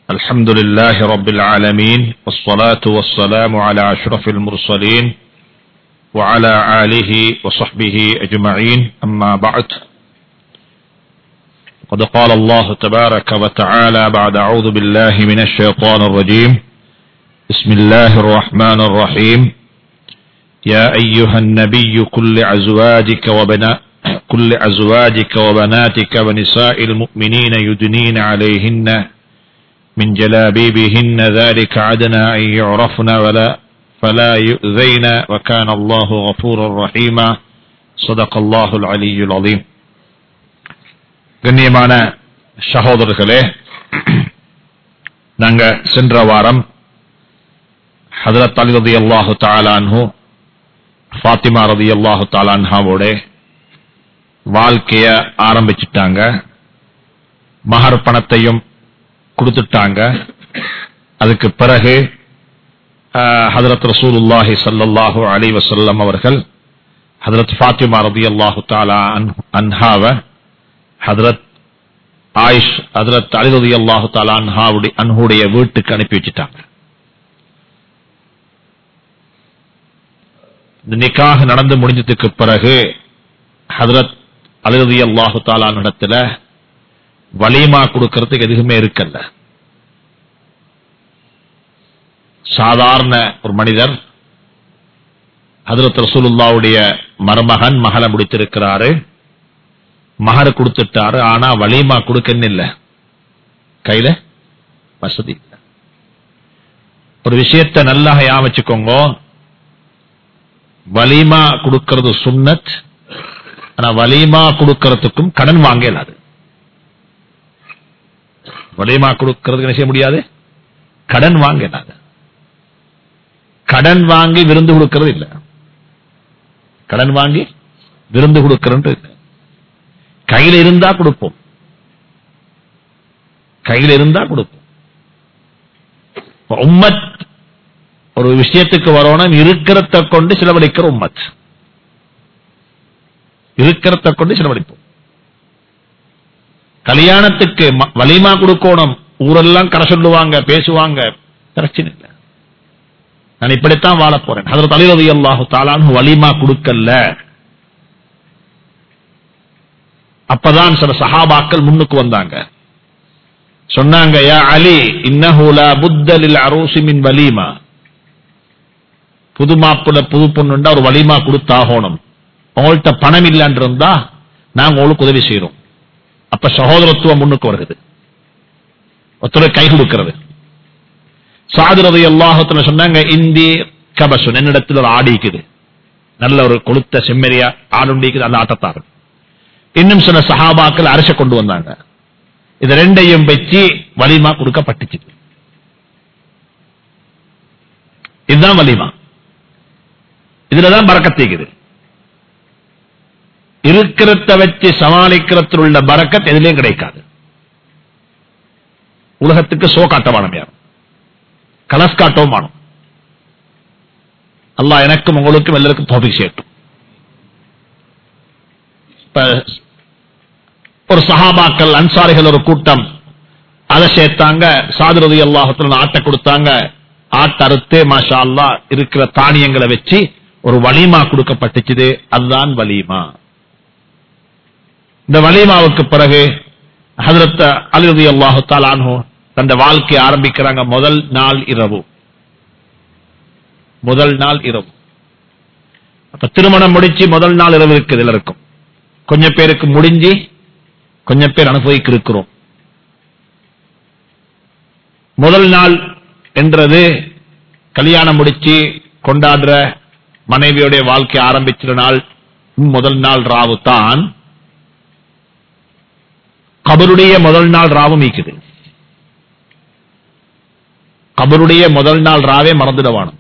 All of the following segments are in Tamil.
الحمد لله رب العالمين والصلاة والسلام على أشرف المرسلين وعلى آله وصحبه أجمعين أما بعد قد قال الله تبارك وتعالى بعد أعوذ بالله من الشيطان الرجيم بسم الله الرحمن الرحيم يا أيها النبي كل أزواجك وبنا كل أزواجك وبناتك ونساء المؤمنين يدنين عليهن من جلابيبهن ذلك عدنا أن يعرفن ولا فلا يؤذين وكان الله غفورا رحيما صدق الله العلي العظيم கண்ணியமான சகோதரர்களே நாங்க சென்ற வாரம் ஹதரத் அலி ரதி அல்லாஹு தாலான்ஹு ஃபாத்திமா ரதி அல்லாஹு தாலான்ஹாவோட வாழ்க்கைய ஆரம்பிச்சிட்டாங்க மகர் பணத்தையும் கொடுத்துட்டாங்க அதுக்கு பிறகு ஹதரத் ரசூலுல்லாஹி சல்லாஹூ அலி வசல்லம் அவர்கள் ஹதரத் ஃபாத்திமா ரதி அல்லாஹு தாலா அன்ஹாவ ஹதரத் ஆயிஷ் ஹதரத் அலி ரதி அல்லாஹு தாலா அன்ஹாவுடைய அன்ஹுடைய வீட்டுக்கு அனுப்பி வச்சுட்டாங்க இந்த நிக்காக நடந்து முடிஞ்சதுக்கு பிறகு ஹதரத் அலிரதி அல்லாஹு தாலா இடத்துல வலிமா கொடுக்கறதுக்கு எதுவுமே இருக்கல்ல சாதாரண ஒரு மனிதர் ஹதரத் ரசூலுல்லாவுடைய மருமகன் மகளை முடித்திருக்கிறாரு மகர் கொடுத்துட்டாரு ஆனா வலிமா கொடுக்கன்னு இல்ல கையில வசதி இல்ல ஒரு விஷயத்தை நல்லா யாமச்சுக்கோங்க வலிமா கொடுக்கிறது சுன்னத் ஆனா வலிமா கொடுக்கறதுக்கும் கடன் வாங்க இயலாது வலிமா கொடுக்கறதுக்கு என்ன செய்ய முடியாது கடன் வாங்க இயலாது கடன் வாங்கி விருந்து கொடுக்கிறது இல்ல கடன் வாங்கி விருந்து கொடுக்கிறது இல்ல கையில இருந்தா கொடுப்போம் கையில இருந்தா கொடுப்போம் உம்மத் ஒரு விஷயத்துக்கு வரணும் இருக்கிறத கொண்டு செலவழிக்கிற உம்மத் இருக்கிறத கொண்டு செலவழிப்போம் கல்யாணத்துக்கு வலிமா கொடுக்கணும் ஊரெல்லாம் கரை சொல்லுவாங்க பேசுவாங்க பிரச்சனை இல்லை நான் இப்படித்தான் வாழ போறேன் அதில் தலைவதி அல்லாஹு தாலான்னு வலிமா கொடுக்கல அப்பதான் சில சஹாபாக்கள் முன்னுக்கு வந்தாங்க சொன்னாங்க யா அலி இன்னஹூலா புத்தலில் அரூசிமின் வலிமா புது மாப்பிள்ள புது பொண்ணுண்டா ஒரு வலிமா கொடுத்தாகணும் உங்கள்கிட்ட பணம் இல்லைன்னு இருந்தா நாங்க உங்களுக்கு உதவி செய்யறோம் அப்ப சகோதரத்துவம் முன்னுக்கு வருகிறது ஒருத்தர் கை கொடுக்கிறது சாதுரதை எல்லாத்துல சொன்னாங்க இந்தி கபசுன் என்னிடத்தில் ஒரு ஆடி இருக்குது நல்ல ஒரு கொளுத்த செம்மறியா ஆடுண்டிக்குது அந்த ஆட்டத்தார்கள் இன்னும் சில சஹாபாக்கள் அரச கொண்டு வந்தாங்க இது ரெண்டையும் வச்சு வலிமா கொடுக்கப்பட்டுச்சு இதுதான் வலிமா இதுலதான் பறக்கத்தீக்குது இருக்கிறத வச்சு சமாளிக்கிறதுல உள்ள பறக்கத் எதுலையும் கிடைக்காது உலகத்துக்கு சோ காட்டவானம் யாரும் கலஸ் காட்டவும் வாணும் அல்லா எனக்கும் உங்களுக்கும் எல்லாருக்கும் தோபிக் செய்யட்டும் ஒரு சஹாபாக்கள் அன்சாரிகள் ஒரு கூட்டம் அதை சேர்த்தாங்க சாதுரதி அல்லாஹத்துல ஆட்டை கொடுத்தாங்க ஆட்டை அறுத்து மாஷா அல்லா இருக்கிற தானியங்களை வச்சு ஒரு வலிமா கொடுக்கப்பட்டுச்சு அதுதான் வலிமா இந்த வலிமாவுக்கு பிறகு ஹதரத் அலிரதி அல்லாஹு தாலானோ தந்த வாழ்க்கையை ஆரம்பிக்கிறாங்க முதல் நாள் இரவு முதல் நாள் இரவு அப்ப திருமணம் முடிச்சு முதல் நாள் இரவு இருக்குது எல்லாருக்கும் கொஞ்சம் பேருக்கு முடிஞ்சு கொஞ்சம் பேர் அனுபவிக்க இருக்கிறோம் முதல் நாள் என்றது கல்யாணம் முடிச்சு கொண்டாடுற மனைவியுடைய வாழ்க்கை ஆரம்பிச்சிற நாள் முதல் நாள் ராவு தான் கபருடைய முதல் நாள் ராவும் ஈக்குது கபருடைய முதல் நாள் ராவே மறந்துடவானும்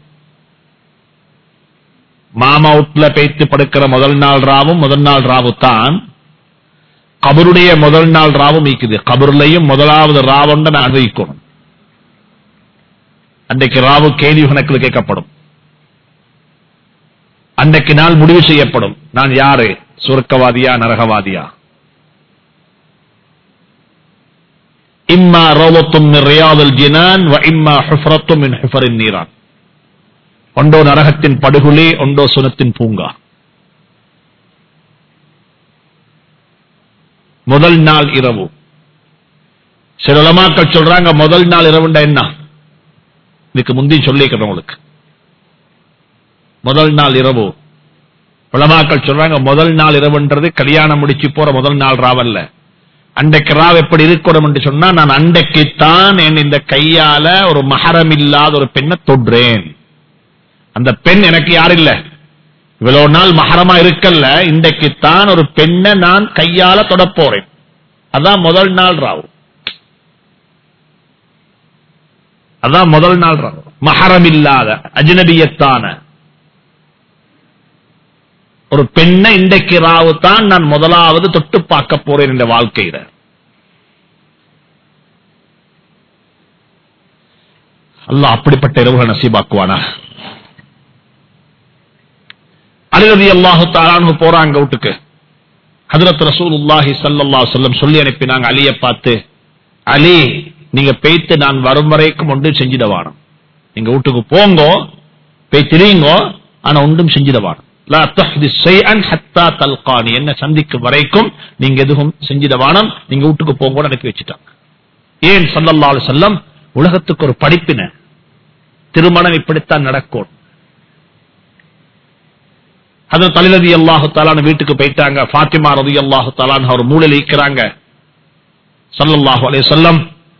மாமா வீட்டுல பேத்து படுக்கிற முதல் நாள் ராவும் முதல் நாள் ராவு தான் கபருடைய முதல் நாள் ராவும் ஈக்குது கபருலையும் முதலாவது ராவுண்ட நான் அனுபவிக்கணும் அன்றைக்கு ராவு கேள்வி கணக்கில் கேட்கப்படும் அன்றைக்கு நாள் முடிவு செய்யப்படும் நான் யாரு சுருக்கவாதியா நரகவாதியா இம்மா ரோவத்தும் ரியாதல் ஜினான் வ இம்மா ஹுஃப்ரத்தும் மின் ஹுஃபரின் நீரான் ஒண்டோ நரகத்தின் படுகுழி ஒண்டோ சுனத்தின் பூங்கா முதல் நாள் இரவு சில உலமாக்கள் சொல்றாங்க முதல் நாள் இரவுண்டா என்ன இதுக்கு முந்தி சொல்லிக்கிறேன் உங்களுக்கு முதல் நாள் இரவு உலமாக்கள் சொல்றாங்க முதல் நாள் இரவுன்றது கல்யாணம் முடிச்சு போற முதல் நாள் ராவல்ல அன்றைக்கு ராவ் எப்படி இருக்கணும் என்று சொன்னா நான் அன்றைக்குத்தான் என் இந்த கையால ஒரு மகரம் இல்லாத ஒரு பெண்ணை தொடுறேன் அந்த பெண் எனக்கு யார் இல்ல இவ்வளவு நாள் மகரமா இருக்கல்ல இன்றைக்குத்தான் ஒரு பெண்ணை நான் கையால தொட போறேன் அதான் முதல் நாள் ராவு அதான் முதல் நாள் ராவு மகரம் இல்லாத அஜ்னபியத்தான ஒரு பெண்ணை இன்றைக்கு ராவு தான் நான் முதலாவது தொட்டு பார்க்க போறேன் இந்த வாழ்க்கையில அல்லாஹ் அப்படிப்பட்ட இரவுகள் நசீபாக்குவானா அலிரதி அல்லாஹு தாரானு போறாங்க வீட்டுக்கு ஹதரத் ரசூலுல்லாஹி ஸல்லல்லாஹு அலைஹி வஸல்லம் சொல்லி அனுப்பினாங்க அலியை பார்த்து அலி நீங்க பேய்த்து நான் வரும் வரைக்கும் ஒன்றும் செஞ்சிடவானம் நீங்க வீட்டுக்கு போங்கோ பேய் திரியுங்கோ ஆனா ஒன்றும் செஞ்சிடவானம் லா தஹ்திஸ் ஷைஅன் ஹத்தா தல்கானி என்ன சந்திக்கும் வரைக்கும் நீங்க எதுவும் செஞ்சிடவானம் நீங்க வீட்டுக்கு போங்கோன்னு அனுப்பி வச்சுட்டாங்க ஏன் ஸல்லல்லாஹு அலைஹி வஸல்லம் உலகத்துக்கு ஒரு படிப்பின திருமணம் இப்படித்தான் நடக்கும் அதில் தலிரதி அல்லாஹு தாலான வீட்டுக்கு போயிட்டாங்க ஃபாத்திமா ரதி அல்லாஹு தாலான் அவர் மூலையில் இருக்கிறாங்க சல்லல்லாஹு அலைஹி வஸல்லம்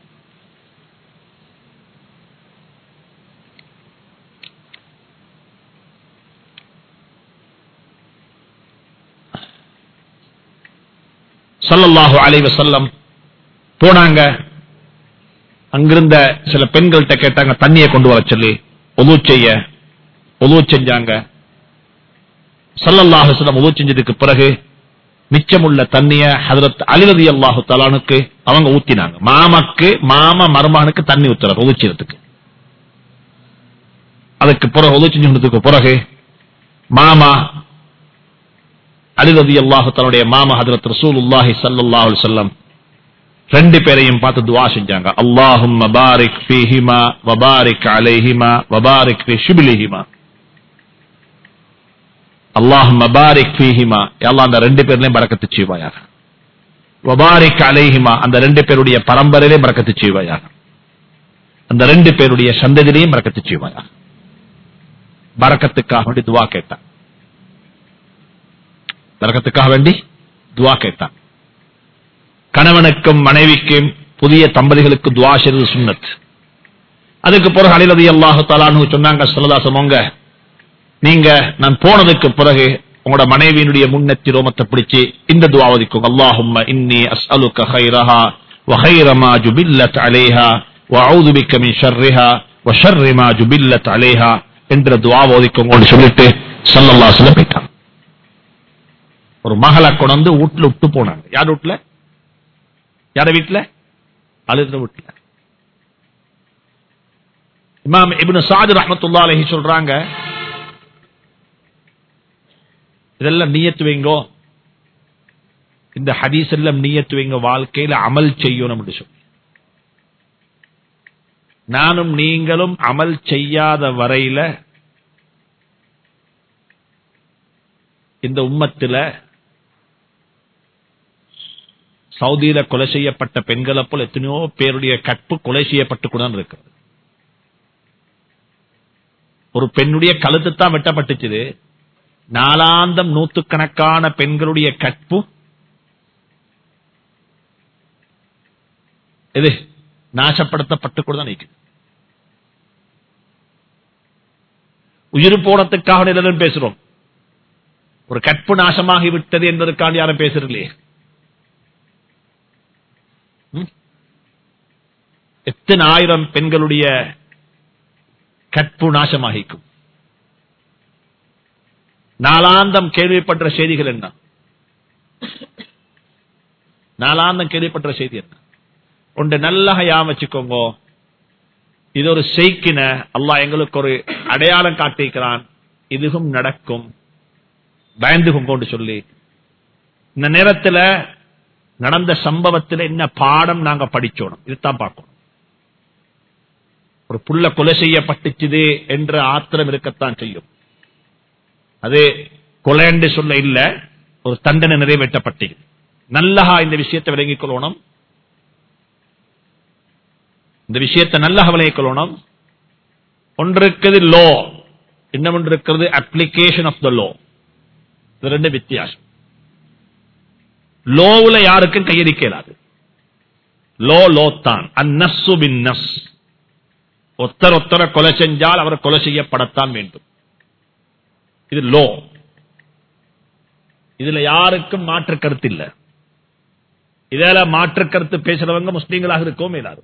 சல்லல்லாஹு அலைஹி வஸல்லம் போனாங்க அங்கிருந்த சில பெண்கள்கிட்ட கேட்டாங்க தண்ணியை கொண்டு வர சொல்லி ஒலு செய்ய ஒலு செஞ்சாங்க சல்லல்லாஹு சொல்லம் உதவு செஞ்சதுக்கு பிறகு மிச்சமுள்ள தண்ணிய ஹதரத் அலிரதி அல்லாஹு தலானுக்கு அவங்க ஊத்தினாங்க மாமக்கு மாமா மருமானுக்கு தண்ணி ஊத்துறாரு உதவுச்சதுக்கு அதுக்கு பிறகு உதவு செஞ்சதுக்கு பிறகு மாமா அலிரதி அல்லாஹு தன்னுடைய மாமா ஹதரத் ரசூலுல்லாஹி ஸல்லல்லாஹு அலைஹி வஸல்லம் ரெண்டு பேரையும் பார்த்து துவா செஞ்சாங்க அல்லாஹும் பாரிக் ஃபீஹிமா வபாரிக் அலைஹிமா வபாரிக் ஃபீ ஷிப்லிஹிமா அல்லாஹும் பாரிக் ஃபீஹிமா அல்லாஹ் அந்த ரெண்டு பேர்லயும் பரக்கத்து செய்வாயாக வபாரிக் அலைஹிமா அந்த ரெண்டு பேருடைய பரம்பரையிலே பரக்கத்து செய்வாயாக அந்த ரெண்டு பேருடைய சந்ததியிலையும் பரக்கத்து செய்வாயாக பரக்கத்துக்காக வேண்டி துவா கேட்டான் பரக்கத்துக்காக வேண்டி துவா கேட்டான் கணவனுக்கும் மனைவிக்கும் புதிய தம்பதிகளுக்கு துவா செய்வது சுன்னத் அதுக்கு பிறகு அலிரதி அல்லாஹு தலானு சொன்னாங்க சொல்லதாசமோங்க நீங்க நான் போனதுக்கு பிறகு உங்களோட மனைவியினுடைய முன்னெத்தி ரோமத்தை பிடிச்சு இந்த துவாவதிக்கும் அல்லாஹும்ம இன்னி அஸ்அலுக கைரஹா وخير ما جبلت عليها واعوذ بك من شرها وشر ما جبلت عليها என்ற துஆவை ஓதிக்கோங்க சொல்லிட்டு ஸல்லல்லாஹு அலைஹி வஸல்லம் போயிட்டாங்க ஒரு மகளை கொண்டு வீட்டுல விட்டு போனாங்க யார் வீட்டுல யார வீட்டுல அழுதுற வீட்டுல இமாம் இப்னு சாது ரஹ்மத்துல்லாஹி அலைஹி சொல்றாங்க இதெல்லாம் நீயத்து வைங்கோ இந்த ஹதீஸ் எல்லாம் நீயத்து வைங்க வாழ்க்கையில அமல் செய்யணும் என்று சொல்லி நானும் நீங்களும் அமல் செய்யாத வரையில இந்த உம்மத்துல சவுதியில கொலை செய்யப்பட்ட பெண்களை போல் எத்தனையோ பேருடைய கற்பு கொலை செய்யப்பட்டு கூட இருக்கிறது ஒரு பெண்ணுடைய கழுத்து தான் வெட்டப்பட்டுச்சுது நாலாந்தம் நூத்துக்கணக்கான பெண்களுடைய கற்பு இது நாசப்படுத்தப்பட்டு கூட தான் நிற்குது உயிர் போனத்துக்காக எல்லாரும் பேசுறோம் ஒரு கற்பு நாசமாகி விட்டது என்பதற்காக யாரும் பேசுறீங்களே எத்தனை ஆயிரம் பெண்களுடைய கற்பு நாசமாகிக்கும் நாளாந்தம் கேள்விப்பட்ட செய்திகள் என்ன நாளாந்தம் கேள்விப்பட்ட செய்தி என்ன ஒன்று நல்லா யாம் வச்சுக்கோங்க இது ஒரு செய்கின அல்லாஹ் எங்களுக்கு ஒரு அடையாளம் காட்டிக்கிறான் இதுவும் நடக்கும் பயந்து கொண்டு சொல்லி இந்த நேரத்தில் நடந்த சம்பவத்தில் என்ன பாடம் நாங்க படிச்சோம் இதுதான் பார்க்கணும் ஒரு புள்ள கொலை செய்யப்பட்டுச்சுது என்ற ஆத்திரம் இருக்கத்தான் செய்யும் அது கொலை என்று சொல்ல இல்ல ஒரு தண்டனை நிறைவேற்றப்பட்டது நல்லஹா இந்த விஷயத்தை விளங்கிக் கொள்ளணும் இந்த விஷயத்தை நல்லஹா விளங்கிக் கொள்ளணும் ஒன்று இருக்குது லோ இன்னும் ஒன்று இருக்கிறது அப்ளிகேஷன் ஆஃப் த லோ இது ரெண்டு வித்தியாசம் லோவுல யாருக்கும் கையடிக்க இயலாது லோ லோ தான் அந்நஸ்ஸு பின் நஸ் ஒத்தர் ஒத்தர கொலை செஞ்சால் அவர் கொலை செய்யப்படத்தான் வேண்டும் இது லோ இதுல யாருக்கும் மாற்று கருத்து இல்ல இதில மாற்று கருத்து பேசுறவங்க முஸ்லீம்களாக இருக்கவும் இயலாது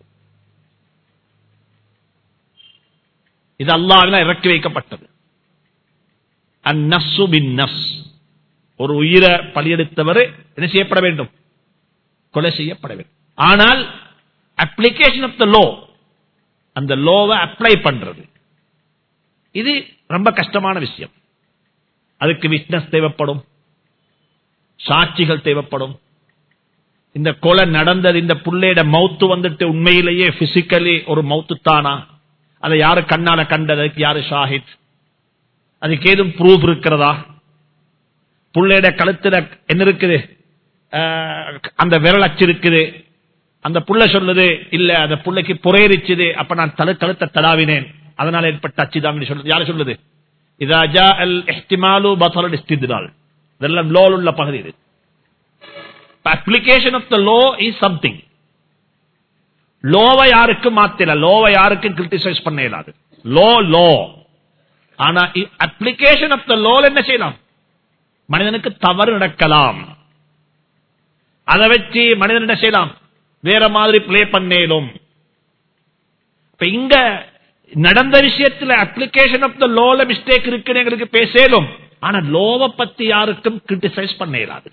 இது அல்லாவில இறக்கி வைக்கப்பட்டது அந்நஸ்ஸு பின் நஸ் ஒரு உயிரை பலியெடுத்தவர் என்ன செய்யப்பட வேண்டும் கொலை செய்யப்பட வேண்டும் ஆனால் அப்ளிகேஷன் ஆஃப் த லோ அந்த லோவை அப்ளை பண்றது இது ரொம்ப கஷ்டமான விஷயம் அதுக்கு விட்னஸ் தேவைப்படும் சாட்சிகள் தேவைப்படும் இந்த கொலை நடந்தது இந்த புள்ளையிட மவுத்து வந்துட்டு உண்மையிலேயே பிசிக்கலி ஒரு மவுத்து தானா அதை யாரு கண்ணால கண்டதுக்கு யாரு ஷாஹித் அதுக்கு ஏதும் ப்ரூஃப் இருக்கிறதா புள்ளையிட கழுத்துல என்ன இருக்குது அஹ், அந்த விரல் அச்சு இருக்குது அந்த புள்ள சொல்லுது இல்ல அந்த புள்ளைக்கு புரையரிச்சுது அப்ப நான் தலை கழுத்தை தடாவினேன் அதனால ஏற்பட்ட அச்சுதான் சொல்லுது யாரு சொல்லுது இதாஜா அல் எஹ்திமாலு பத்தல் இஸ்திதுனால் இதெல்லாம் லோல் உள்ள பகுதி இது application of the law is something லோவை யாருக்கும் மாத்தல லோவை யாருக்கும் கிரிட்டிசைஸ் பண்ண இயலாது லோ லோ ஆனா அப்ளிகேஷன் ஆஃப் த லோல என்ன செய்யலாம் மனிதனுக்கு தவறு நடக்கலாம் அதை வச்சு மனிதன் என்ன செய்யலாம் வேற மாதிரி பிளே பண்ணேலும் இப்ப இங்க நடந்த விஷயத்துல அப்ளிகேஷன் ஆஃப் த லோல மிஸ்டேக் இருக்குன்னு எங்களுக்கு பேசலும் ஆனா லோவை பத்தி யாருக்கும் கிரிட்டிசைஸ் பண்ண இயலாது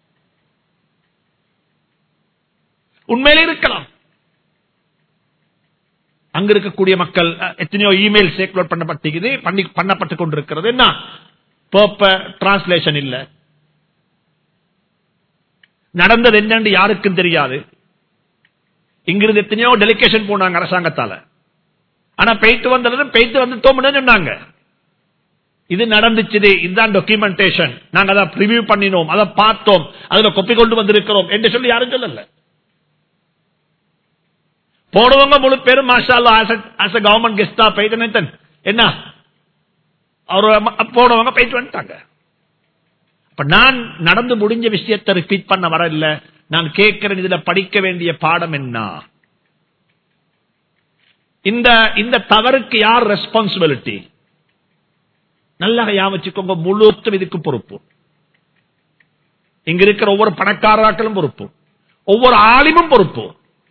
உண்மையிலே இருக்கலாம் அங்க இருக்கக்கூடிய மக்கள் அஹ், எத்தனையோ இமெயில் சேக்லோட் பண்ணப்பட்டிருக்குது பண்ணி பண்ணப்பட்டுக் கொண்டிருக்கிறது என்ன டிரான்ஸ்லேஷன் இல்ல நடந்தது என்னன்னு யாருக்கும் தெரியாது இங்கிருந்து எத்தனையோ டெலிகேஷன் போனாங்க அரசாங்கத்தால ஆனா பெய்த்து வந்தது பெய்த்து வந்துட்டோம்னு சொன்னாங்க இது நடந்துச்சு இதுதான் டாக்குமெண்டேஷன் நாங்க அதை ரிவ்யூ பண்ணினோம் அதை பார்த்தோம் அதுல கொப்பி கொண்டு வந்திருக்கிறோம் என்று சொல்லி யாரும் சொல்லல போடுவங்க முழு பேரும் மாஷா கவர்மெண்ட் கெஸ்டா போயிட்டு என்ன அவர் போனவங்க போயிட்டு வந்துட்டாங்க அப்ப நான் நடந்து முடிஞ்ச விஷயத்தை ரிப்பீட் பண்ண வரல நான் கேட்கிறேன் இதுல படிக்க வேண்டிய பாடம் என்ன இந்த இந்த தவறுக்கு யார் ரெஸ்பான்சிபிலிட்டி நல்லா ஞாபகம் வச்சுக்கோங்க முழுத்தும் இதுக்கு பொறுப்பு இங்க இருக்கிற ஒவ்வொரு பணக்காரர்களும் பொறுப்பு ஒவ்வொரு ஆலிமும் பொறுப்பு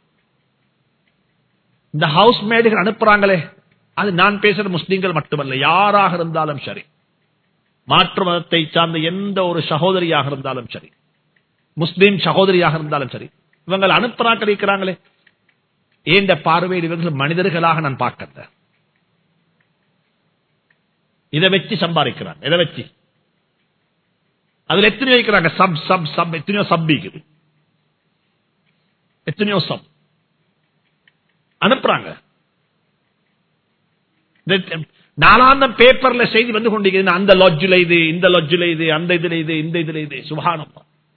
இந்த ஹவுஸ் மேடுகள் அனுப்புறாங்களே அது நான் பேசுற முஸ்லீம்கள் மட்டுமல்ல யாராக இருந்தாலும் சரி மாற்று மதத்தை சார்ந்த எந்த ஒரு சகோதரியாக இருந்தாலும் சரி முஸ்லீம் சகோதரியாக இருந்தாலும் சரி இவங்க அனுப்புறாக்கள் இருக்கிறாங்களே ஏந்த பார்வையில் இவர்கள் மனிதர்களாக நான் பார்க்கல இதை வச்சு சம்பாதிக்கிறாங்க இதை வச்சு அதுல எத்தனை வைக்கிறாங்க சப் சப் சப் எத்தனையோ சப் இருக்குது எத்தனையோ சப் அனுப்புறாங்க இந்த நாலாந்தம் பேப்பர்ல செய்தி வந்து கொண்டிருக்கிறது அந்த லாட்ஜில் இது இந்த லாட்ஜில் இது அந்த இதுல இது இந்த இதுல இது சுபானம்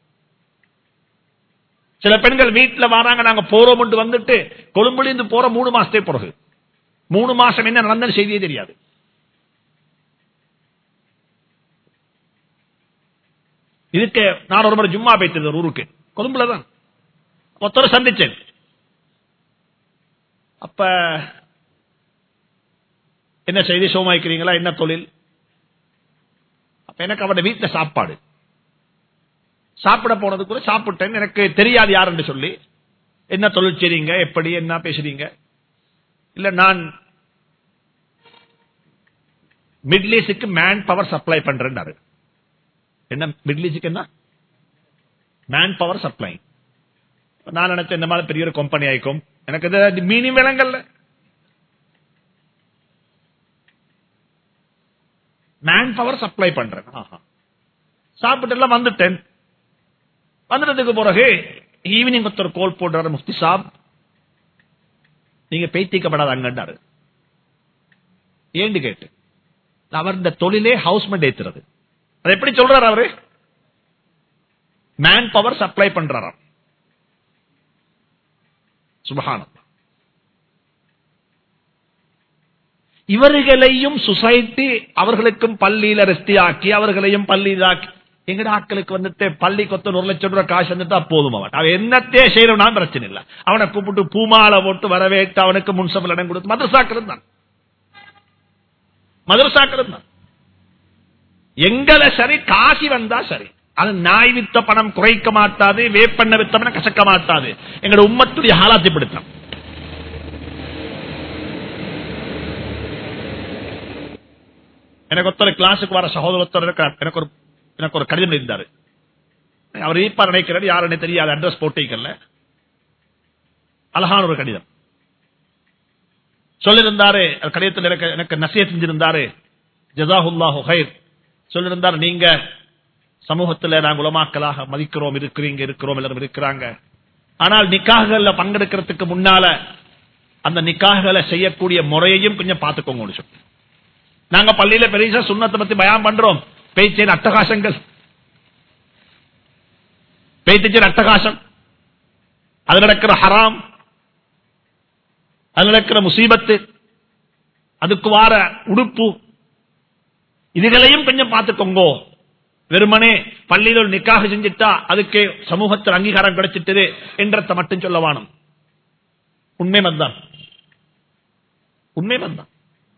சில பெண்கள் வீட்டுல வராங்க நாங்க போறோம் வந்துட்டு கொழும்புல இருந்து போற மூணு மாசத்தே பிறகு மூணு மாசம் என்ன நடந்த செய்தியே தெரியாது இதுக்கு நான் ஒரு முறை ஜும்மா போய்த்தது ஒரு ஊருக்கு கொழும்புல தான் ஒருத்தர் சந்திச்சேன் அப்ப என்ன செய்தி சோமாய்க்கிறீங்களா என்ன தொழில் அப்ப எனக்கு அவட வீட்டுல சாப்பாடு சாப்பிட போனது கூட சாப்பிட்டேன் எனக்கு தெரியாது யாருன்னு சொல்லி என்ன தொழில் செய்றீங்க எப்படி என்ன பேசுறீங்க இல்ல நான் மிட்லீஸுக்கு மேன் பவர் சப்ளை பண்றேன் என்ன மிட்லீஸுக்கு என்ன மேன் பவர் சப்ளை நான் நினைச்சேன் இந்த மாதிரி பெரிய ஒரு கம்பெனி ஆயிக்கும் எனக்கு இது மீனிங் விலங்கல்ல மேன் பவர் சப்ளை பண்றேன் சாப்பிட்டு எல்லாம் வந்துட்டேன் வந்துட்டதுக்கு பிறகு ஈவினிங் ஒருத்தர் கோல் போடுறாரு முஃப்தி சாப் நீங்க பேத்திக்கப்படாத அங்கண்டாரு ஏண்டு கேட்டு அவர் இந்த தொழிலே ஹவுஸ்மெண்ட் ஏத்துறது அது எப்படி சொல்றாரு அவரு மேன் பவர் சப்ளை பண்றாராம் சுபகானம் இவர்களையும் சொசைட்டி அவர்களுக்கும் பள்ளியில ரெஸ்டி ஆக்கி அவர்களையும் பள்ளியிலாக்கி எங்கட ஆட்களுக்கு வந்துட்டு பள்ளி கொத்த ஒரு லட்சம் ரூபாய் காசு வந்துட்டா போதும் அவன் அவன் என்னத்தே செய்யறவனா பிரச்சனை இல்லை அவனை கூப்பிட்டு பூமாலை போட்டு வரவேற்று அவனுக்கு முன்சபல் இடம் கொடுத்து மதரசாக்கு இருந்தான் மதரசாக்கு இருந்தான் எங்களை சரி காசி வந்தா சரி அது நாய் வித்த பணம் குறைக்க மாட்டாது வேப்பண்ண வித்த பணம் கசக்க மாட்டாது எங்களோட உம்மத்துடைய ஹாலாத்தி பிடித்தான் எனக்கு ஒருத்தர் கிளாஸுக்கு வர சகோதரத்தர் இருக்கார். எனக்கு ஒரு எனக்கு ஒரு கடிதம் இருந்தாரு அவர் ஈப்பார் நினைக்கிறார் யாருன்னு தெரியாது அட்ரஸ் போட்டிக்கல அழகான ஒரு கடிதம் சொல்லியிருந்தாரு அந்த கடிதத்தில் எனக்கு எனக்கு நசிய செஞ்சிருந்தாரு ஜசாஹுல்லாஹு ஹைர் சொல்லியிருந்தார் நீங்க சமூகத்தில் நாங்கள் உலமாக்களாக மதிக்கிறோம் இருக்கிறீங்க இருக்கிறோம் எல்லாரும் இருக்கிறாங்க ஆனால் நிக்காகல பங்கெடுக்கிறதுக்கு முன்னால அந்த நிக்காகலை செய்யக்கூடிய முறையையும் கொஞ்சம் பார்த்துக்கோங்க சொல்லி நாங்க பள்ளியில பெரிய சுண்ணத்தை பத்தி பயம் பண்றோம் பேச்சின் அட்டகாசங்கள் பேத்திச்சின் அட்டகாசம் அது நடக்கிற ஹராம் அது நடக்கிற முசீபத்து அதுக்கு வார உடுப்பு இதுகளையும் கொஞ்சம் பார்த்துக்கோங்க வெறுமனே பள்ளியில் ஒரு நிக்காக செஞ்சுட்டா அதுக்கு சமூகத்தில் அங்கீகாரம் கிடைச்சிட்டது என்றத்தை மட்டும் சொல்ல வாணும் உண்மை மந்தான் உண்மை மந்தான்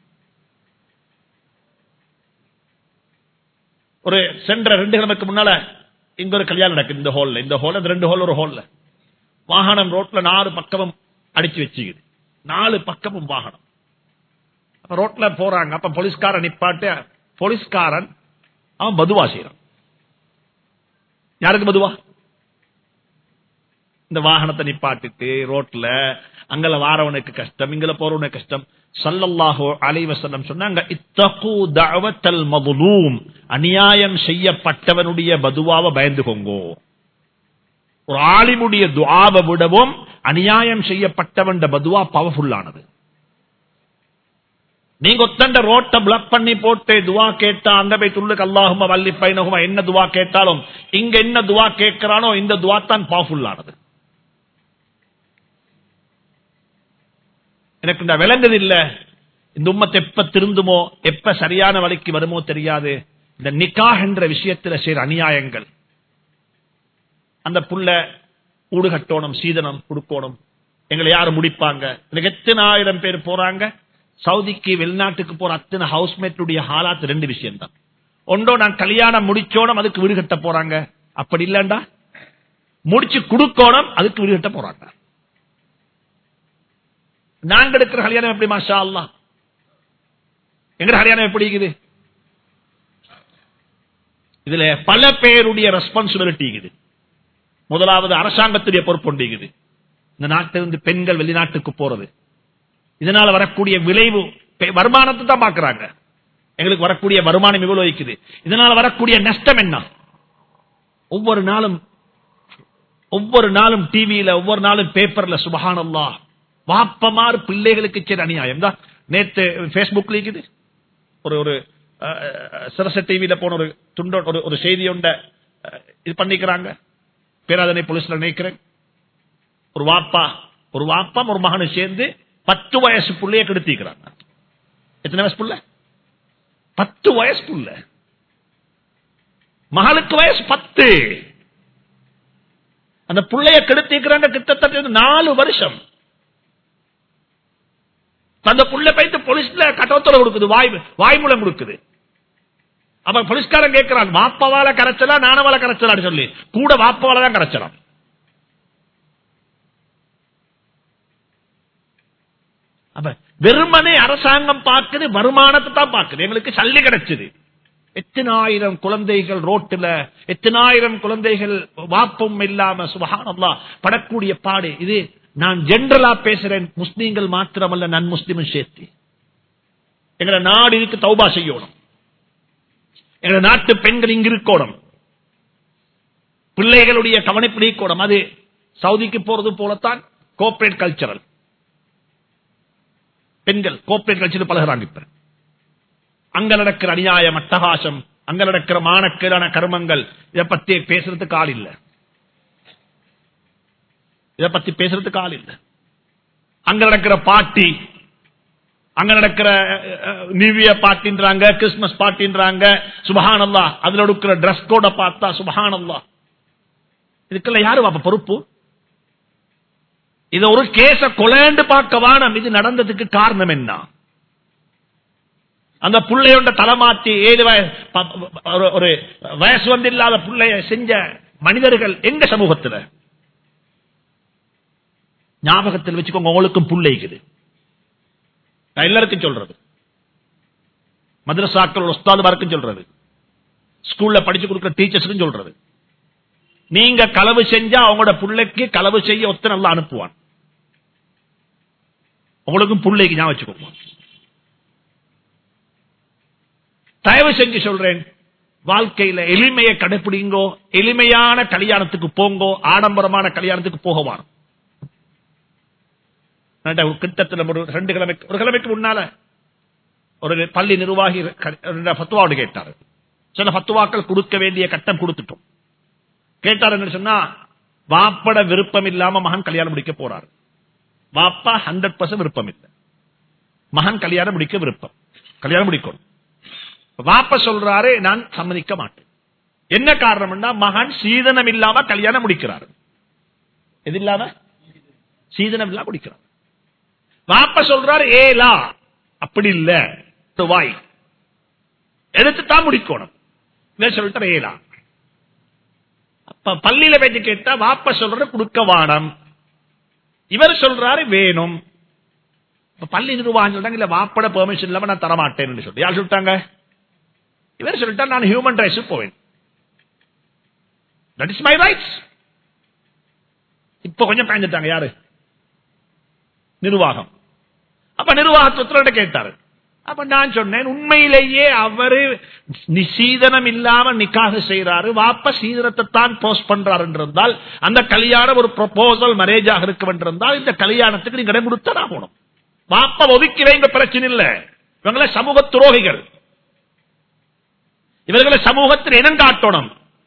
ஒரு சென்ற ரெண்டு கிழமைக்கு முன்னால இங்க ஒரு கல்யாணம் நடக்குது இந்த ஹோல்ல இந்த ஹோல் ரெண்டு ஹோல் ஒரு ஹோல்ல வாகனம் ரோட்ல நாலு பக்கமும் அடிச்சு வச்சுக்குது நாலு பக்கமும் வாகனம் அப்ப ரோட்ல போறாங்க அப்ப போலீஸ்காரன் நிப்பாட்டு போலீஸ்காரன் அவன் பதுவா செய்யறான் யாருக்கு பதுவா இந்த வாகனத்தை நிப்பாட்டிட்டு ரோட்ல அங்கல வாரவனுக்கு கஷ்டம் இங்கல போறவனுக்கு கஷ்டம் சல்லல்லாஹோ அலைவசனம் சொன்னாங்க இத்தகு தஅவத்தல் மதுலூம் அநியாயம் செய்யப்பட்டவனுடைய பதுவாவை பயந்துகோங்கோ ஒரு ஆலிமுடைய துவாவை விடவும் அநியாயம் செய்யப்பட்டவன் பதுவா பவர்ஃபுல்லானது நீங்க ஒத்தண்ட ரோட்டை பிளாக் பண்ணி போட்டு துவா கேட்டா அங்க போய் துள்ளுக்கு அல்லாஹுமா வள்ளி பைனகுமா என்ன துவா கேட்டாலும் இங்க என்ன துவா கேட்கிறானோ இந்த துவா தான் பவர்ஃபுல்லானது எனக்கு இந்த விளங்குது இல்ல இந்த உம்மத்தை எப்ப திருந்துமோ எப்ப சரியான வழிக்கு வருமோ தெரியாது இந்த நிக்காஹ் என்ற விஷயத்துல செய்யற அநியாயங்கள் அந்த புள்ள ஊடு கட்டோணும் சீதனம் கொடுக்கணும் எங்களை யாரு முடிப்பாங்க எனக்கு எத்தனை ஆயிரம் பேர் போறாங்க சவுதிக்கு வெளிநாட்டுக்கு போற அத்தனை ஹவுஸ்மேட்டுடைய ஹாலாத் ரெண்டு விஷயம் தான் ஒன்றோ நான் கல்யாணம் முடிச்சோனும் அதுக்கு வீடு கட்ட போறாங்க அப்படி இல்லண்டா முடிச்சு கொடுக்கணும் அதுக்கு வீடு கட்ட போறாங்க நாங்க எடுக்கிற கல்யாணம் எப்படி மாஷா அல்லா எங்க கல்யாணம் எப்படி இருக்குது இதுல பல பேருடைய ரெஸ்பான்சிபிலிட்டி இருக்குது முதலாவது அரசாங்கத்துடைய பொறுப்பு இருக்குது இந்த நாட்டிலிருந்து பெண்கள் வெளிநாட்டுக்கு போறது இதனால வரக்கூடிய விளைவு பெ- வருமானத்தை தான் பாக்குறாங்க எங்களுக்கு வரக்கூடிய வருமானம் இவ்வளவு இருக்குது இதனால வரக்கூடிய நஷ்டம் என்ன ஒவ்வொரு நாளும் ஒவ்வொரு நாளும் டிவியில ஒவ்வொரு நாளும் பேப்பர்ல சுபஹானல்லா வாப்பமார் பிள்ளைகளுக்கு செய்த அநியாயம் தான் நேத்து பேஸ்புக்ல இருக்குது ஒரு ஒரு அஹ், சிரச டிவியில போன ஒரு துண்ட ஒரு ஒரு செய்தி ஒண்ட அஹ், இது பண்ணிக்கிறாங்க பேராதனை போலீஸ்ல நினைக்கிறேன் ஒரு வாப்பா ஒரு வாப்பா ஒரு மகனும் சேர்ந்து பத்து வயசு புள்ளைய கெடுத்திக்கிறாங்க எத்தனை வயசு புள்ள பத்து வயசு புள்ள மகளுக்கு வயசு பத்து அந்த புள்ளைய கெடுத்திக்கிறாங்க கிட்டத்தட்ட நாலு வருஷம் அந்த புள்ள போயிட்டு போலீஸ்ல கட்டோத்தல கொடுக்குது வாய் வாய் மூலம் கொடுக்குது அப்ப போலீஸ்காரன் கேட்கிறான் வாப்பவால கரைச்சலா நானவால கரைச்சலான்னு சொல்லி கூட வாப்பவால தான் கரைச்சலாம் அப்ப வெறுமனே அரசாங்கம் பார்க்குது வருமானத்தை தான் பார்க்குது எங்களுக்கு சல்லி கிடைச்சது எத்தனாயிரம் குழந்தைகள் ரோட்டுல எத்தனாயிரம் குழந்தைகள் வாப்பம் இல்லாம சுபஹானல்லா படக்கூடிய பாடு இது நான் ஜெனரலா பேசுறேன் முஸ்லீம்கள் மாத்திரமல்ல நன் முஸ்லிமும் சேர்த்து எங்களை நாடு இதுக்கு தௌபா செய்யணும் எங்க நாட்டு பெண்கள் இங்க இருக்கணும் பிள்ளைகளுடைய கவனிப்பு நீக்கணும் அது சவுதிக்கு போறது போலத்தான் கோஆபரேட் கல்ச்சரல் பெண்கள் கோஆபரேட் கல்ச்சர் பழகிறாங்க இப்ப அங்க நடக்கிற அநியாயம் அட்டகாசம் அங்க நடக்கிற மானக்கேடான கர்மங்கள் இதை பத்தி பேசுறதுக்கு ஆள் இல்ல இதை பத்தி பேசுறதுக்கு ஆள் இல்ல அங்க நடக்கிற பார்ட்டி அங்க நடக்கிற நியூ இயர் பார்ட்டின்றாங்க கிறிஸ்துமஸ் பார்ட்டின்றாங்க சுபஹானல்லா அதுல எடுக்கிற ட்ரெஸ் கோட பார்த்தா சுபஹானல்லா இதுக்கெல்லாம் யாரு அப்ப பொறுப்பு இத ஒரு கேச கொலைண்டு பார்க்க வானம் இது நடந்ததுக்கு காரணம் என்ன அந்த புள்ளையோட தலைமாத்தி ஏழு வய- ப- ப- ஒரு- ஒரு வயசு வந்து இல்லாத புள்ளைய செஞ்ச மனிதர்கள் எங்க சமூகத்துல ஞாபகத்தில் வச்சுக்கோங்க உங்களுக்கும் புள்ளைக்குது நான் எல்லாருக்கும் சொல்றது மதரசாக்கள் உஸ்தாதுமாருக்கும் சொல்றது ஸ்கூல்ல படிச்சு கொடுக்கிற டீச்சர்ஸுக்கும் சொல்றது நீங்க களவு செஞ்சா அவங்களோட பிள்ளைக்கு களவு செய்ய ஒத்த நல்லா அனுப்புவான் உங்களுக்கும் பிள்ளைக்கு ஞாபகம் வச்சுக்கோங்க தயவு செஞ்சு சொல்றேன் வாழ்க்கையில எளிமையை கடைபிடிங்கோ எளிமையான கல்யாணத்துக்கு போங்கோ ஆடம்பரமான கல்யாணத்துக்கு போகவான் கிட்டத்தில் ஒரு ரெண்டு கிழமைக்கு ஒரு கிழமைக்கு முன்னால ஒரு பள்ளி நிர்வாகி பத்துவாவோடு கேட்டார் சில பத்துவாக்கள் கொடுக்க வேண்டிய கட்டம் கொடுத்துட்டோம் கேட்டார் என்ன சொன்னா வாப்பட விருப்பம் இல்லாம மகன் கல்யாணம் முடிக்க போறாரு வாப்பா ஹண்ட்ரட் பர்சன்ட் விருப்பம் இல்லை மகன் கல்யாணம் முடிக்க விருப்பம் கல்யாணம் முடிக்கணும் வாப்ப சொல்றாரு நான் சம்மதிக்க மாட்டேன் என்ன காரணம்னா மகன் சீதனம் இல்லாம கல்யாணம் முடிக்கிறாரு எது இல்லாம சீதனம் இல்லாம முடிக்கிறார் வாப்ப சொல்றாரு ஏலா அப்படி இல்ல வாய் எடுத்து தான் முடிக்கணும் இவன் சொல்லிட்டு ஏலா அப்ப பள்ளியில வச்சு கேட்டா வாப்ப சொல்ற கொடுக்க வானம் இவர் சொல்றாரு வேணும் இப்ப பள்ளி நிர்வாகம் சொல்றாங்க இல்ல வாப்பட பெர்மிஷன் இல்லாம நான் தரமாட்டேன்னு சொல்லி யார் சொல்லிட்டாங்க இவர் சொல்லிட்டா நான் ஹியூமன் ரைட்ஸ் போவேன் தட் இஸ் மை ரைட்ஸ் இப்ப கொஞ்சம் பயந்துட்டாங்க யாரு நிர்வாகம் அப்ப நிர்வாகத்துவத்தில் கேட்டாரு அப்ப நான் சொன்னேன் உண்மையிலேயே அவரு சீதனம் இல்லாம நிக்காக செய்யறாரு வாப்ப சீதனத்தை தான் போஸ்ட் பண்றாரு என்றிருந்தால் அந்த கல்யாணம் ஒரு ப்ரொபோசல் மேரேஜாக இருக்க வேண்டியிருந்தால் இந்த கல்யாணத்துக்கு நீங்க இடம் கொடுத்தா போகணும் வாப்ப ஒதுக்கி வைங்க பிரச்சனை இல்ல இவங்களை சமூக துரோகிகள் இவர்களை சமூகத்தில் இனம் காட்டணும்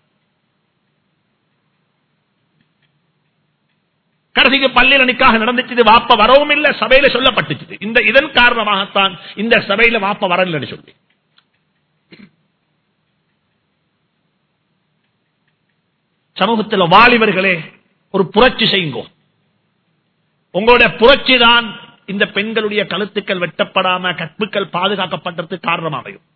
கடைசிக்கு பள்ளியில் நிக்காக நடந்துச்சு வாப்ப வரவும் இல்ல சபையில சொல்லப்பட்டுச்சு இந்த இதன் காரணமாகத்தான் இந்த சபையில வாப்ப வரலன்னு சொல்லி சமூகத்தில் வாலிபர்களே ஒரு புரட்சி செய்யுங்கோ உங்களுடைய புரட்சி தான் இந்த பெண்களுடைய கழுத்துக்கள் வெட்டப்படாம கற்புக்கள் பாதுகாக்கப்பட்டதுக்கு காரணமாகும்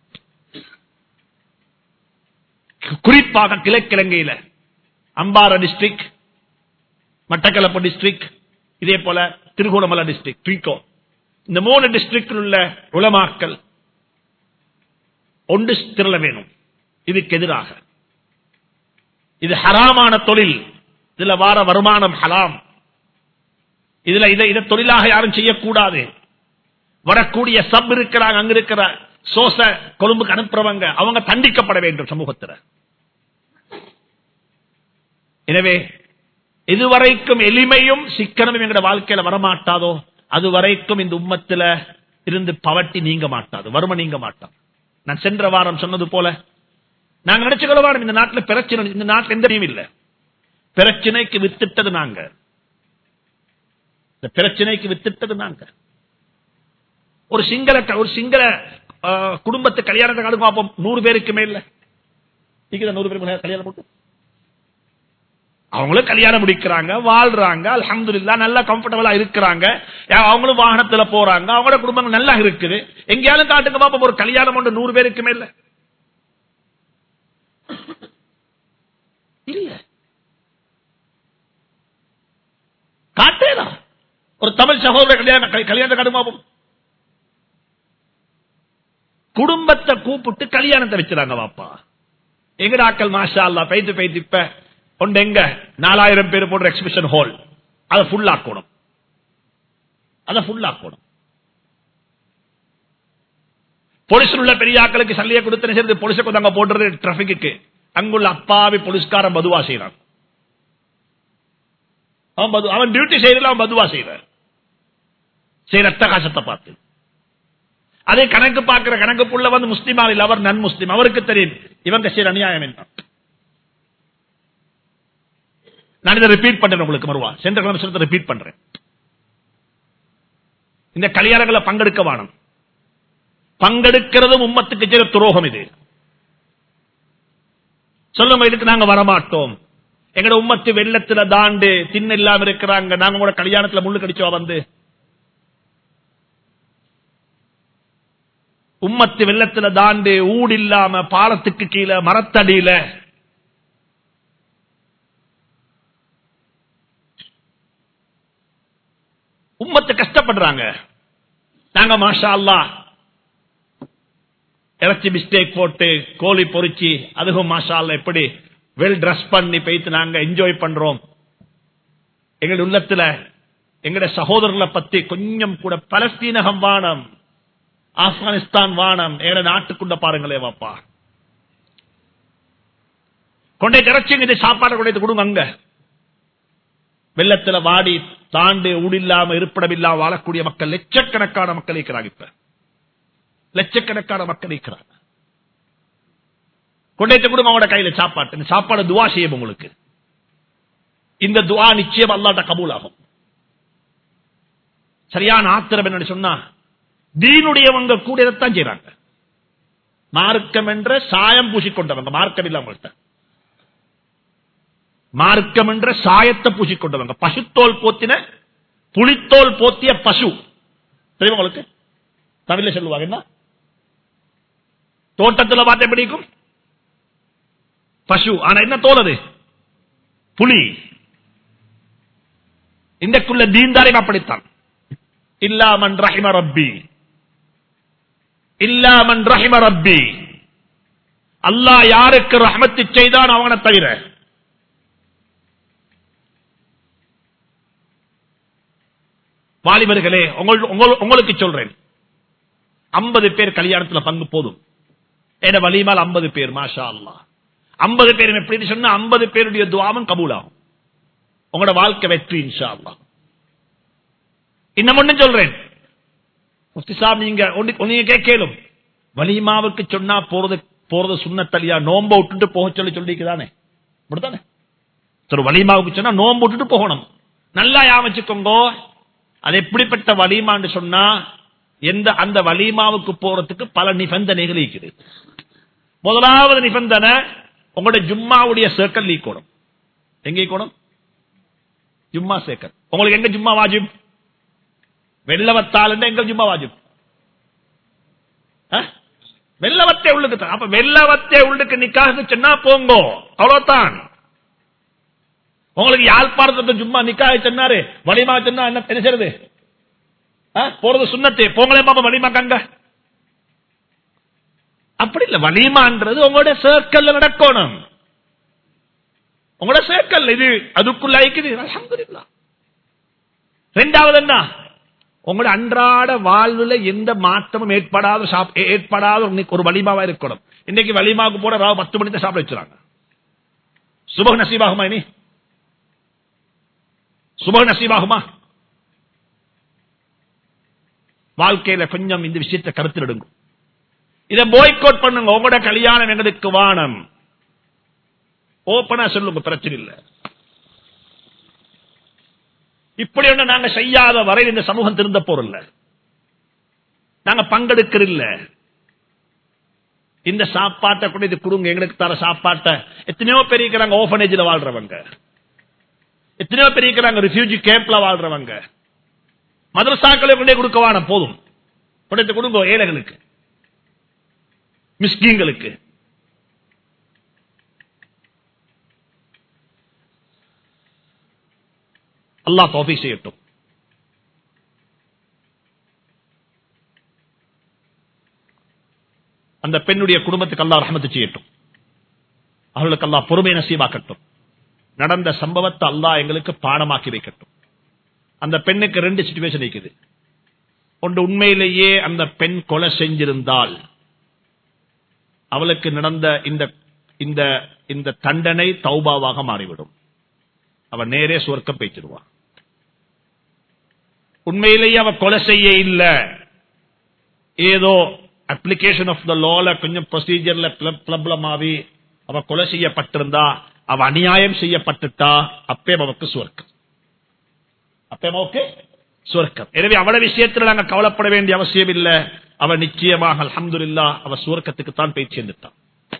குறிப்பாக கிழக்கிழங்கையில அம்பார டிஸ்ட்ரிக்ட் மட்டக்களப்பு டிஸ்ட்ரிக்ட் இதே போல திருகோணமலை டிஸ்ட்ரிக்ட் ட்ரீகோ இந்த மூணு டிஸ்ட்ரிக்ட் உள்ள உலமாக்கள் ஒன்று திரள வேணும் இதுக்கு எதிராக இது ஹராமான தொழில் இதுல வார வருமானம் ஹலாம் இதுல இதை இதை தொழிலாக யாரும் செய்யக்கூடாது வரக்கூடிய சப் இருக்கிறாங்க அங்க இருக்கிற சோச கொழும்புக்கு அனுப்புறவங்க அவங்க தண்டிக்கப்பட வேண்டும் சமூகத்தில் எனவே இதுவரைக்கும் எளிமையும் சிக்கனமும் எங்களோட வாழ்க்கையில வரமாட்டாதோ அது வரைக்கும் இந்த உம்மத்துல இருந்து பவட்டி நீங்க மாட்டாது வறுமை நீங்க மாட்டாது நான் சென்ற வாரம் சொன்னது போல நாங்க நினைச்சுக்கொள்ள இந்த நாட்டில் பிரச்சனை இந்த நாட்டில் எந்த இல்ல பிரச்சனைக்கு வித்துட்டது நாங்க இந்த பிரச்சனைக்கு வித்துட்டது நாங்க ஒரு சிங்கள ஒரு சிங்கள குடும்பத்து கல்யாணத்தை கடுங்க பார்ப்போம் நூறு பேருக்கு மேல நூறு பேருக்கு கல்யாணம் போட்டு அவங்களும் கல்யாணம் முடிக்கிறாங்க வாழ்றாங்க அலமது இல்லா நல்லா கம்ஃபர்டபுளா இருக்கிறாங்க அவங்களும் வாகனத்துல போறாங்க அவங்களோட குடும்பங்கள் நல்லா இருக்குது எங்கேயாலும் காட்டுங்க பாப்போம் ஒரு கல்யாணம் ஒன்று நூறு பேருக்கு மேல இல்ல காட்டேதா ஒரு தமிழ் சகோதர கல்யாணம் கல்யாணத்தை காட்டு பாப்போம் குடும்பத்தை கூப்பிட்டு கல்யாணத்தை வச்சுறாங்க வாப்பா எங்கடாக்கள் மாஷா அல்லா பைத்து பைத்து இப்ப ஒன்று எங்க நாலாயிரம் பேர் போடுற எக்ஸிபிஷன் ஹால் அதை ஃபுல் ஆக்கணும் அதை ஃபுல் ஆக்கணும் போலீஸ் உள்ள பெரியாக்களுக்கு சல்லியை கொடுத்து சேர்ந்து போலீஸை கொண்டாங்க போடுறது டிராபிக்கு அங்குள்ள அப்பாவி போலீஸ்காரன் மதுவா செய்யறாங்க அவன் பது- அவன் டியூட்டி செய்யறதுல அவன் பதுவா செய்யறான் செய்யற அட்டகாசத்தை பார்த்து அதே கணக்கு பார்க்கிற கணக்கு புள்ள வந்து முஸ்லிமா இல்ல அவர் நன் முஸ்லிம் அவருக்கு தெரியும் இவங்க செய்யற அநியாயம் என்ன நான் இதை ரிப்பீட் பண்றேன் உங்களுக்கு மறுவா சென்ற கிழமை சொல்றதை ரிப்பீட் பண்றேன் இந்த கல்யாணங்களை பங்கெடுக்க வேணும் பங்கெடுக்கிறதும் உம்மத்துக்கு செய்த துரோகம் இது சொல்லுங்க இதுக்கு நாங்க வரமாட்டோம் எங்கட உம்மத்து வெள்ளத்துல தாண்டு தின்னு இல்லாம இருக்கிறாங்க நாங்க கூட கல்யாணத்துல முள்ளு கடிச்சோம் வந்து உம்மத்து வெள்ளத்துல தாண்டு ஊடு இல்லாம பாலத்துக்கு கீழே மரத்தடியில உம்மத்து கஷ்டப்படுறாங்க நாங்க மாஷா அல்லாஹ் இறைச்சி மிஸ்டேக் போட்டு கோழி பொறிச்சு அதுவும் மாஷா அல்லாஹ் எப்படி வெல் ட்ரெஸ் பண்ணி போயிட்டு நாங்க என்ஜாய் பண்றோம் எங்களுடைய உள்ளத்துல எங்களுடைய சகோதரர்களை பத்தி கொஞ்சம் கூட பலஸ்தீனகம் வானம் ஆப்கானிஸ்தான் வானம் எங்க நாட்டுக்குள்ள பாருங்களே வாப்பா கொண்டே இறைச்சிங்க இந்த சாப்பாடு கொண்டு கொடுங்க அங்க வெள்ளத்துல வாடி தாண்டு ஊடில்லாம இருப்பிடம் இல்லாம வாழக்கூடிய மக்கள் லட்சக்கணக்கான மக்கள் இருக்கிறாங்க இப்ப லட்சக்கணக்கான மக்கள் இருக்கிறாங்க கொண்டேத்த கூட அவங்களோட கையில சாப்பாட்டு இந்த சாப்பாடு துவா செய்யும் உங்களுக்கு இந்த துவா நிச்சயம் அல்லாட்ட கபூல் ஆகும் சரியான ஆத்திரம் என்ன சொன்னா தீனுடையவங்க கூட இதைத்தான் செய்றாங்க மார்க்கம் என்ற சாயம் பூசிக்கொண்டவங்க மார்க்கம் இல்ல அவங்கள்ட்ட மார்க்கம் என்ற சாயத்தை பூசிக்கொண்டவங்க பசுத்தோல் போத்தின புலித்தோல் போத்திய பசு தெரியுமா உங்களுக்கு தமிழ்ல சொல்லுவாங்க என்ன தோட்டத்தில் பார்த்த பிடிக்கும் பசு ஆனா என்ன தோல் அது புலி இந்தக்குள்ள தீன்தாரிம் அப்படித்தான் இல்லாமன் ரஹிம ரப்பி இல்லாமன் ரஹிம ரப்பி அல்லாஹ் யாருக்கு ரஹமத்து செய்தான் அவனை தவிர வாலிபர்களே உங்கள்- உங்கள்- உங்களுக்கு சொல்றேன் ஐம்பது பேர் கல்யாணத்துல பங்கு போதும் என்ன வலிமால் ஐம்பது பேர் மாஷா அல்லா ஐம்பது பேர் எப்படி சொன்னா ஐம்பது பேருடைய துவாமும் கபூலாகும் உங்களோட வாழ்க்கை வெற்றி இன்ஷா அல்லா இன்னும் ஒண்ணு சொல்றேன் முஃப்தி சாப் நீங்க ஒண்ணு- ஒண்ணு நீங்க கேட்கலும் வலிமாவுக்கு சொன்னா போறது போறது சுண்ணத்தலியா நோம்ப விட்டுட்டு போக சொல்லி சொல்லிக்குதானே அப்படித்தானே சரி வலிமாவுக்கு சொன்னா நோம்பு விட்டுட்டு போகணும் நல்லா யாமச்சுக்கோங்க அது எப்படிப்பட்ட வலிமான்னு சொன்னா எந்த அந்த வலிமாவுக்கு போறதுக்கு பல நிபந்தனைகள் இருக்குது முதலாவது நிபந்தனை உங்களுடைய ஜும்மாவுடைய சேர்க்கல் நீக்கணும் எங்கே கூடும் ஜும்மா சேர்க்கல் உங்களுக்கு எங்க ஜும்மா வாஜிப் வெள்ளவத்தால் எங்க ஜும்மா வாஜிப் ஆ? வெள்ளவத்தை உள்ளுக்கு தான். அப்ப வெள்ளவத்தை உள்ளுக்கு நிக்காக சொன்னா போங்கோ அவ்வளவுதான் உங்களுக்கு யாழ்ப்பாணத்தை சும்மா நிக்காக சொன்னாரு வலிமா சொன்னா என்ன என்ன செய்யறது ஆ? போறது சுண்ணத்து போங்களே பாப்பா வலிமா கங்க அப்படி இல்ல வலிமான்றது உங்களோட சர்க்கிள் நடக்கணும் உங்களோட சர்க்கிள் இது அதுக்குள்ள ஐக்குது அல்ஹம்துலில்லாஹ் ரெண்டாவது என்ன உங்களோட அன்றாட வாழ்வுல எந்த மாற்றமும் ஏற்படாத சாப்- ஏ- ஏற்படாத ஒரு நி- ஒரு வலிமாவா இருக்கணும் இன்னைக்கு வலிமாவுக்கு போட ராவ் பத்து மணிக்கு சாப்பிட வச்சுறாங்க சுபக நசீபாகுமா இனி சுபக நசீபாகுமா வாழ்க்கையில கொஞ்சம் இந்த விஷயத்தை கருத்தில் எடுங்க இதை போய்கோட் பண்ணுங்க உங்களோட கல்யாணம் எங்களுக்கு வானம் ஓப்பனா சொல்லுங்க பிரச்சனை இல்லை இப்படி ஒண்ணு நாங்க செய்யாத வரை இந்த சமூகம் திருந்த போறல நாங்க பங்கெடுக்கிறதில்ல இந்த சாப்பாட்டை கூட இது கொடுங்க எங்களுக்கு தர சாப்பாட்டை எத்தனையோ பேர் இருக்கிறாங்க ஓபனேஜ்ல வாழ்றவங்க எத்தனையோ பேர் இருக்கிறாங்க ரிஃப்யூஜி கேம்ப்ல வாழ்றவங்க மதரசாக்களை கொண்டே கொடுக்க வேணாம் போதும் கொண்டு கொடுங்க ஏழைகளுக்கு மிஸ்கீங்களுக்கு அல்லாஹ் தோஃபி செய்யட்டும் அந்த பெண்ணுடைய குடும்பத்துக்கு அல்லாஹ் ரஹமத்து செய்யட்டும் அவர்களுக்கு அல்லாஹ் பொறுமை நசீவாக்கட்டும் நடந்த சம்பவத்தை அல்லாஹ் எங்களுக்கு பாடமாக்கி வைக்கட்டும் அந்த பெண்ணுக்கு ரெண்டு சிச்சுவேஷன் இருக்குது ஒன்று உண்மையிலேயே அந்த பெண் கொலை செஞ்சிருந்தால் அவளுக்கு நடந்த இந்த இந்த இந்த தண்டனை தௌபாவாக மாறிவிடும் அவன் நேரே சுவர்க்கம் பேச்சிடுவான் உண்மையிலேயே அவ கொலை செய்ய இல்ல ஏதோ அப்ளிகேஷன் ஆஃப் த லோல கொஞ்சம் ப்ரொசீஜர்ல ப்ராப்ளம் ஆகி அவ கொலை செய்யப்பட்டிருந்தா அவ அநியாயம் செய்யப்பட்டுட்டா அப்பே அவக்கு சுவர்க்கம் அப்பே அவக்கு சுவர்க்கம் எனவே அவட விஷயத்துல நாங்க கவலைப்பட வேண்டிய அவசியம் இல்ல அவ நிச்சயமாக அல்ஹம்துலில்லா அவ சுவர்க்கத்துக்கு தான் போய் சேர்ந்துட்டான்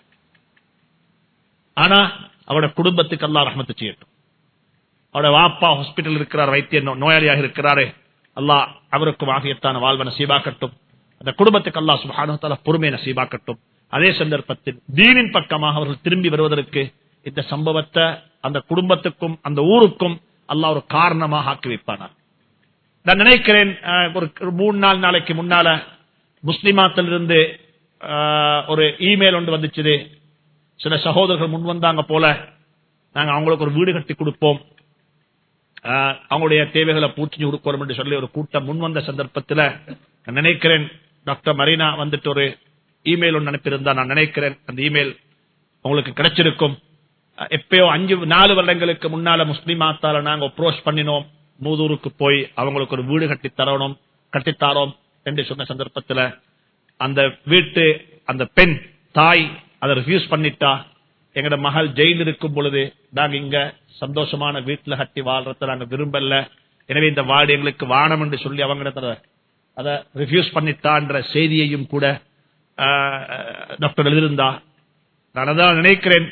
ஆனா அவட குடும்பத்துக்கு அல்லா ரஹமத்து செய்யட்டும் அவட வாப்பா ஹாஸ்பிட்டல் இருக்கிறார் வைத்திய நோயாளியாக இருக்கிறாரு அல்லாஹ் அவருக்கும் ஆகியத்தான வாழ்வை நசீபாக்கட்டும் அந்த குடும்பத்துக்கு அல்லா சுபானுத்தால பொறுமை நசீபாக்கட்டும் அதே சந்தர்ப்பத்தில் தீனின் பக்கமாக அவர்கள் திரும்பி வருவதற்கு இந்த சம்பவத்தை அந்த குடும்பத்துக்கும் அந்த ஊருக்கும் அல்லாஹ் ஒரு காரணமாக ஆக்கி வைப்பானார் நான் நினைக்கிறேன் அஹ், ஒரு ஒரு மூணு நாலு நாளைக்கு முன்னால முஸ்லிமாத்திலிருந்து அஹ், ஒரு இமெயில் ஒன்று வந்துச்சு சில சகோதரர்கள் முன் வந்தாங்க போல நாங்க அவங்களுக்கு ஒரு வீடு கட்டி கொடுப்போம் ஆஹ் அவங்களுடைய தேவைகளை பூச்சி கொடுக்கணும் என்று சொல்லி ஒரு கூட்டம் முன் வந்த சந்தர்ப்பத்தில் நான் நினைக்கிறேன் டாக்டர் மரீனா வந்துட்டு ஒரு இமெயில் ஒன்று அனுப்பியிருந்தா நான் நினைக்கிறேன் அந்த இமெயில் உங்களுக்கு கிடைச்சிருக்கும் அஹ் எப்பயோ அஞ்சு நாலு வருடங்களுக்கு முன்னால முஸ்லிமாத்தால நாங்க அப்ரோச் பண்ணினோம் மூதூருக்கு போய் அவங்களுக்கு ஒரு வீடு கட்டி தரணும் கட்டித்தாரோம் என்று சொன்ன சந்தர்ப்பத்தில் அந்த வீட்டு அந்த பெண் தாய் அதை ரிஃப்யூஸ் பண்ணிட்டா எங்கட மகள் ஜெயில் இருக்கும் பொழுது நாங்க இங்க சந்தோஷமான வீட்டுல கட்டி வாழ்றத நாங்க விரும்பல எனவே இந்த வார்டு எங்களுக்கு வானம் என்று சொல்லி அவங்க அதை ரிஃப்யூஸ் பண்ணிட்டான்ற செய்தியையும் கூட ஆஹ், டாக்டர் எழுதியிருந்தா நான் அதான் நினைக்கிறேன்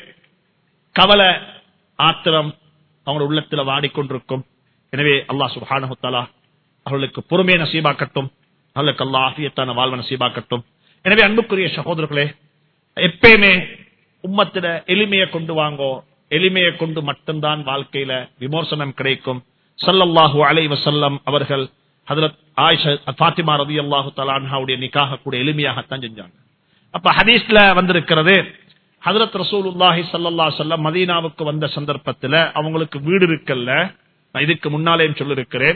கவலை ஆத்திரம் அவங்க உள்ளத்துல வாடிக்கொண்டிருக்கும் எனவே அல்லாஹ் சுப்ஹானஹு தஆலா அவர்களுக்கு பொறுமையை நசீபாக்கட்டும் அவர்களுக்கு அல்லாஹ் ஆஃபியத்தான வாழ்வை நசீபாக்கட்டும் எனவே அன்புக்குரிய சகோதரர்களே எப்பயுமே உம்மத்தில எளிமையை கொண்டு வாங்கோ எளிமையை கொண்டு மட்டும்தான் வாழ்க்கையில விமோசனம் கிடைக்கும் ஸல்லல்லாஹு அலைஹி வஸல்லம் அவர்கள் ஹஜரத் ஆயிஷா ஃபாத்திமா ரலியல்லாஹு தஆலா அன்ஹாவுடைய நிக்காஹ கூட எளிமையாகத்தான் செஞ்சாங்க அப்ப ஹதீஸ்ல வந்திருக்கிறது ஹஜரத் ரசூலுல்லாஹி ஸல்லல்லாஹு அலைஹி வஸல்லம் மதீனாவுக்கு வந்த சந்தர்ப்பத்துல அவங்களுக்கு வீடு இருக்கல்ல நான் இதுக்கு முன்னாலேயும் சொல்லிருக்கிறேன்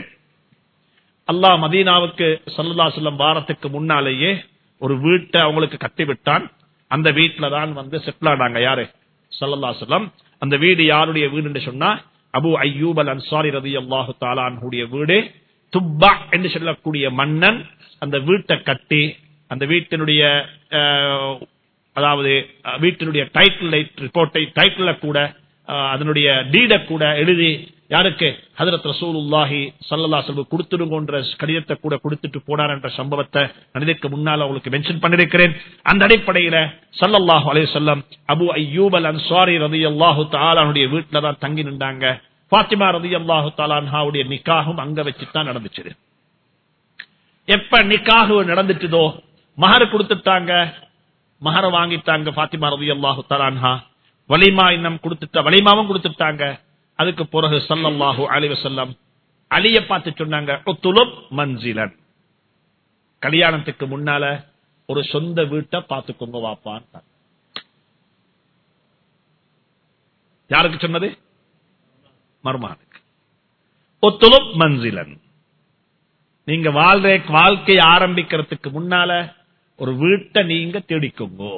அல்லாஹ் மதீனாவுக்கு சல்லல்லா செல்லம் வாரத்துக்கு முன்னாலேயே ஒரு வீட்டை அவங்களுக்கு கட்டி விட்டான் அந்த வீட்டுல தான் வந்து செட்டில் ஆனாங்க யாரு சல்லல்லா செல்லம் அந்த வீடு யாருடைய வீடு என்று சொன்னா அபு ஐயூப் அல் அன்சாரி ரதி அல்லாஹு தாலானுடைய வீடு துப்பா என்று சொல்லக்கூடிய மன்னன் அந்த வீட்டை கட்டி அந்த வீட்டினுடைய அஹ், அதாவது அஹ், வீட்டினுடைய டைட்டில் ரிப்போர்ட்டை டைட்டில கூட அஹ், அதனுடைய டீட கூட எழுதி யாருக்கு ஹதரத் ரசூலுல்லாஹி சல்லல்லா செல்வ கொடுத்துடுங்கன்ற கடிதத்தை கூட கொடுத்துட்டு போனார் என்ற சம்பவத்தை மனிதற்கு முன்னால் அவங்களுக்கு மென்ஷன் பண்ணிருக்கிறேன் அந்த அடிப்படையில சல்லல்லாஹு அலைஹி வஸல்லம் அபு ஐயூப் அல் அன்சாரி ரலியல்லாஹு தஆலாவுடைய வீட்டுல தான் தங்கி நின்றாங்க ஃபாத்திமா ரலியல்லாஹு தஆலாவுடைய நிக்காகும் அங்க வச்சுதான் நடந்துச்சு எப்ப நிக்காகு நடந்துட்டுதோ மகர் கொடுத்துட்டாங்க மகர வாங்கிட்டாங்க பாத்திமா ரவி அல்லாஹு தலான்ஹா வலிமா இன்னும் கொடுத்துட்டா வலிமாவும் கொடுத்துட்டாங்க அதுக்கு பிறகு சல்லல்லாஹு அலைஹி வஸல்லம் அலிய பார்த்து சொன்னாங்க உத்துலுப் மன்சிலன் கல்யாணத்துக்கு முன்னால ஒரு சொந்த வீட்டை பார்த்துக்கோங்க வாப்பான் யாருக்கு சொன்னது மருமானுக்கு ஒத்துலுப் மன்சிலன் நீங்க வாழ்ற வாழ்க்கை ஆரம்பிக்கிறதுக்கு முன்னால ஒரு வீட்டை நீங்க தேடிக்கோங்கோ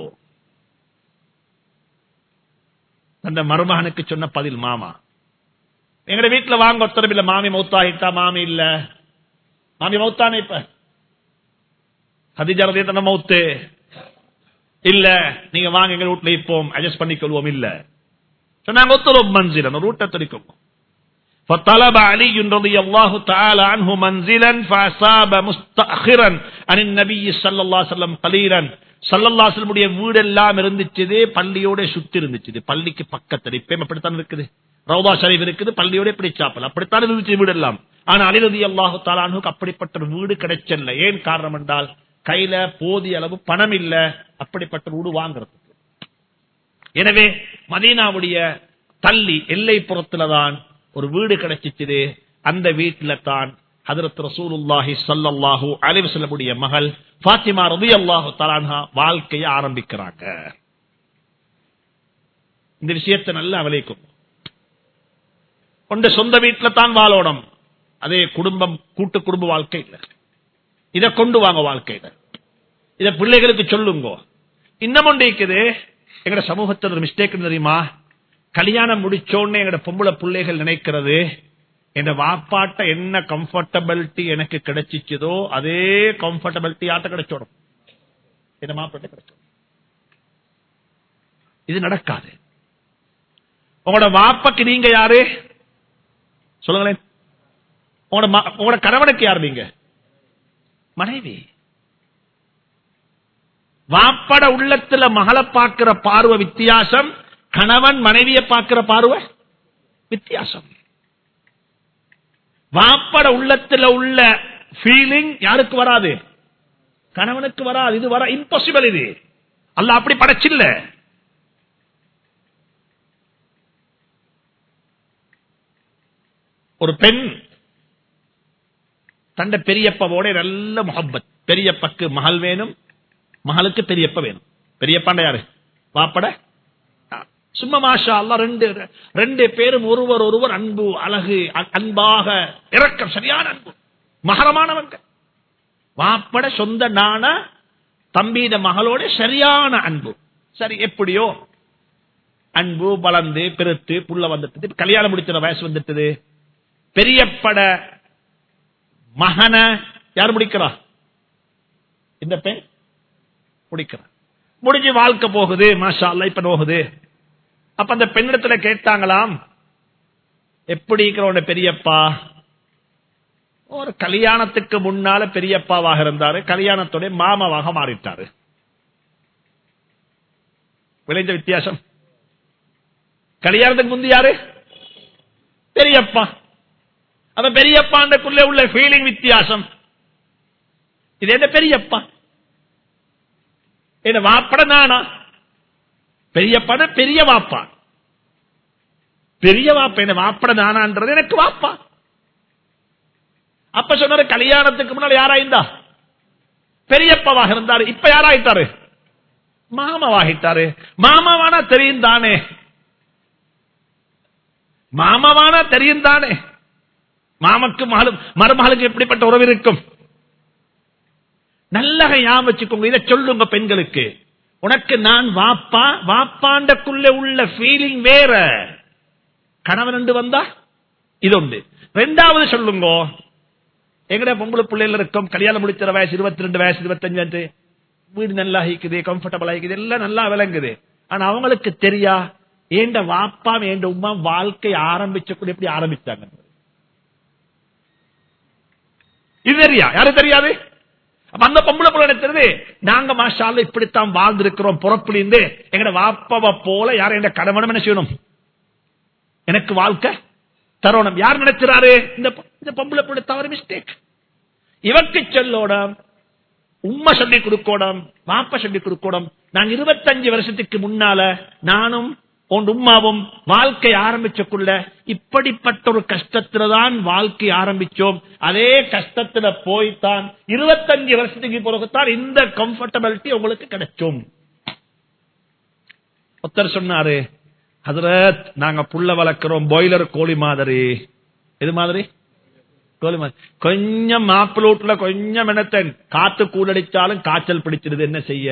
அந்த மருமகனுக்கு சொன்ன பதில் மாமா எங்கட வீட்டுல வாங்க ஒருத்தரும் இல்ல மாமி மௌத்தாயிட்டா மாமி இல்ல மாமி மௌத்தானே இப்ப ஹதிஜா ரதியத்தன மௌத்து இல்ல நீங்க வாங்க எங்க வீட்டுல இப்போம் அட்ஜஸ்ட் பண்ணிக்கொள்வோம் இல்ல சொன்னாங்க ஒத்துரும் மன்சிலன் ஒரு வீட்டை தேடிக்கோங்க فطلب علي رضي الله تعالى عنه منزلا فأصاب مستأخرا عن النبي صلى الله عليه وسلم قليلا சல்லல்லாசலமுடைய வீடெல்லாம் இருந்துச்சு பள்ளியோட சுத்தி இருந்துச்சு பள்ளிக்கு பக்கத்துல இப்பயும் அப்படித்தான் இருக்குது ரவுதா ஷரீப் இருக்குது பள்ளியோட பிடிச்சாப்பல் அப்படித்தான் இருந்துச்சு வீடெல்லாம் ஆனா அலிரதி அல்லாஹு தாலானுக்கு அப்படிப்பட்ட ஒரு வீடு கிடைச்சல ஏன் காரணம் என்றால் கையில போதிய அளவு பணம் இல்ல அப்படிப்பட்ட வீடு வாங்குறதுக்கு எனவே மதீனாவுடைய தள்ளி எல்லை புறத்துலதான் ஒரு வீடு கிடைச்சிச்சு அந்த வீட்டுல தான் ஹதரத் ரசூலுல்லாஹி ஸல்லல்லாஹு அலைஹி வஸல்லமுடைய மகள் ஃபாத்திமா ரலியல்லாஹு தஆலா வாழ்க்கையை ஆரம்பிக்கிறாங்க இந்த விஷயத்தை நல்லா அவளைக்கும் கொண்ட சொந்த வீட்டுல தான் வாழணும் அதே குடும்பம் கூட்டு குடும்ப வாழ்க்கை இல்ல இத கொண்டு வாங்க வாழ்க்கையில இத பிள்ளைகளுக்கு சொல்லுங்க இன்னும் ஒன்று இருக்குது எங்கட சமூகத்தில் ஒரு மிஸ்டேக் தெரியுமா கல்யாணம் முடிச்சோன்னு எங்கட பொம்பளை பிள்ளைகள் நினைக்கிறது என் வாப்பாட்ட என்ன கம்ஃபர்டபிலிட்டி எனக்கு கிடைச்சிச்சதோ அதே கம்ஃபர்டபிலிட்டி ஆட்ட கிடைச்சோடும் என்ன மாப்பிட்ட கிடைச்சோம் இது நடக்காது உங்களோட வாப்பக்கு நீங்க யாரு சொல்லுங்களேன் உங்களோட ம- உங்களோட கணவனுக்கு யார் நீங்க மனைவி வாப்பட உள்ளத்துல மகளை பார்க்கிற பார்வை வித்தியாசம் கணவன் மனைவியை பார்க்கிற பார்வை வித்தியாசம் வாப்பட உள்ளத்துல உள்ள ஃபீலிங் யாருக்கு வராது கணவனுக்கு வராது இது வர இம்பாசிபிள் இது அல்ல அப்படி படைச்சில்ல ஒரு பெண் தண்ட பெரியப்பாவோட நல்ல முகப்பத் பெரியப்பக்கு மகள் வேணும் மகளுக்கு பெரியப்ப வேணும் பெரியப்பாண்ட யாரு வாப்பட சும்மா மாஷா அல்லாஹ் ரெண்டு ரெண்டு பேரும் ஒருவர் ஒருவர் அன்பு அழகு அ- அன்பாக இரக்கம் சரியான அன்பு மகரமானவங்க வாப்பட சொந்த நான தம்பீத மகளோட சரியான அன்பு சரி எப்படியோ அன்பு வளர்ந்து பெருத்து புள்ள வந்துட்டு இப்ப கல்யாணம் முடிக்கிற வயசு வந்துட்டது பெரியப்பட மகனை யார் முடிக்கிறா இந்த பெண் முடிக்கிறா முடிஞ்சு வாழ்க்கை போகுது மாஷா அல்லாஹ் இப்ப போகுது அப்ப அந்த பெண்ணிடத்துல கேட்டாங்களாம் எப்படி இருக்கிறவன பெரியப்பா ஒரு கல்யாணத்துக்கு முன்னால பெரியப்பாவாக இருந்தாரு கல்யாணத்துடைய மாமாவாக மாறிட்டாரு விளைஞ்ச வித்தியாசம் கல்யாணத்துக்கு முந்தி யாரு பெரியப்பா அந்த பெரியப்பாண்டக்குள்ளே உள்ள ஃபீலிங் வித்தியாசம் இது என்ன பெரியப்பா என்ன வாப்பட நானா பெரியப்பட பெரிய வாப்பா பெரிய வாப்பா என்ன வாப்பட நானான்றது எனக்கு வாப்பா அப்ப சொன்னாரு கல்யாணத்துக்கு முன்னாடி யாராயிருந்தா பெரியப்பாவாக இருந்தாரு இப்ப யாராயிட்டாரு மாமாவாகிட்டாரு மாமாவானா தெரியும் தானே மாமாவானா தெரியும் தானே மாமக்கு மகளும் மருமகளுக்கு எப்படிப்பட்ட உறவு இருக்கும் நல்ல ஞாபகம் வச்சுக்கோங்க இதை சொல்லுங்க பெண்களுக்கு உனக்கு நான் வாப்பா வாப்பாண்டக்குள்ள உள்ள ஃபீலிங் வேற கணவன் என்று வந்தா இது உண்டு ரெண்டாவது சொல்லுங்க எங்கட பொம்பளை பிள்ளைகள் இருக்கும் கல்யாணம் முடிச்சிற வயசு இருபத்தி ரெண்டு வயசு இருபத்தஞ்சு அஞ்சு வீடு நல்லா ஆகிக்குது கம்ஃபர்டபுள் ஆகிக்குது எல்லாம் நல்லா விளங்குது ஆனா அவங்களுக்கு தெரியா ஏண்ட வாப்பா ஏண்ட உமா வாழ்க்கை ஆரம்பிச்ச எப்படி ஆரம்பிச்சாங்க இது தெரியா யாரும் தெரியாது அப்ப அந்த பொம்பளை பிள்ளை தெரியுது நாங்க மாஷால இப்படித்தான் வாழ்ந்திருக்கிறோம் புறப்பிலிருந்து எங்கட வாப்பாவை போல யாரும் எங்க கணவனும் என்ன செய்யணும் எனக்கு வாழ்க்கை தருணம் யார் நினைச்சாரு இந்த பொ- இந்த பொம்பளை பிள்ளை தவறு மிஸ்டேக் இவக்கு சொல்லோட உண்மை சொல்லி கொடுக்கணும் வாப்ப சொல்லி கொடுக்கணும் நான் இருபத்தஞ்சு வருஷத்துக்கு முன்னால நானும் உன் உம்மாவும் வாழ்க்கை ஆரம்பிச்சக்குள்ள இப்படிப்பட்ட ஒரு கஷ்டத்துலதான் வாழ்க்கை ஆரம்பிச்சோம் அதே கஷ்டத்துல போய்த்தான் இருபத்தஞ்சு வருஷத்துக்கு பிறகுத்தான் இந்த கம்ஃபர்டபிலிட்டி உங்களுக்கு கிடைச்சோம் ஒருத்தர் சொன்னாரு ஹதரத் நாங்க புள்ள வளர்க்கிறோம் பாய்லர் கோழி மாதிரி எது மாதிரி கோழி மாதிரி கொஞ்சம் மாப்பிளூட்டுல கொஞ்சம் என்னத்த காத்து கூடடிச்சாலும் காய்ச்சல் பிடிச்சிருது என்ன செய்ய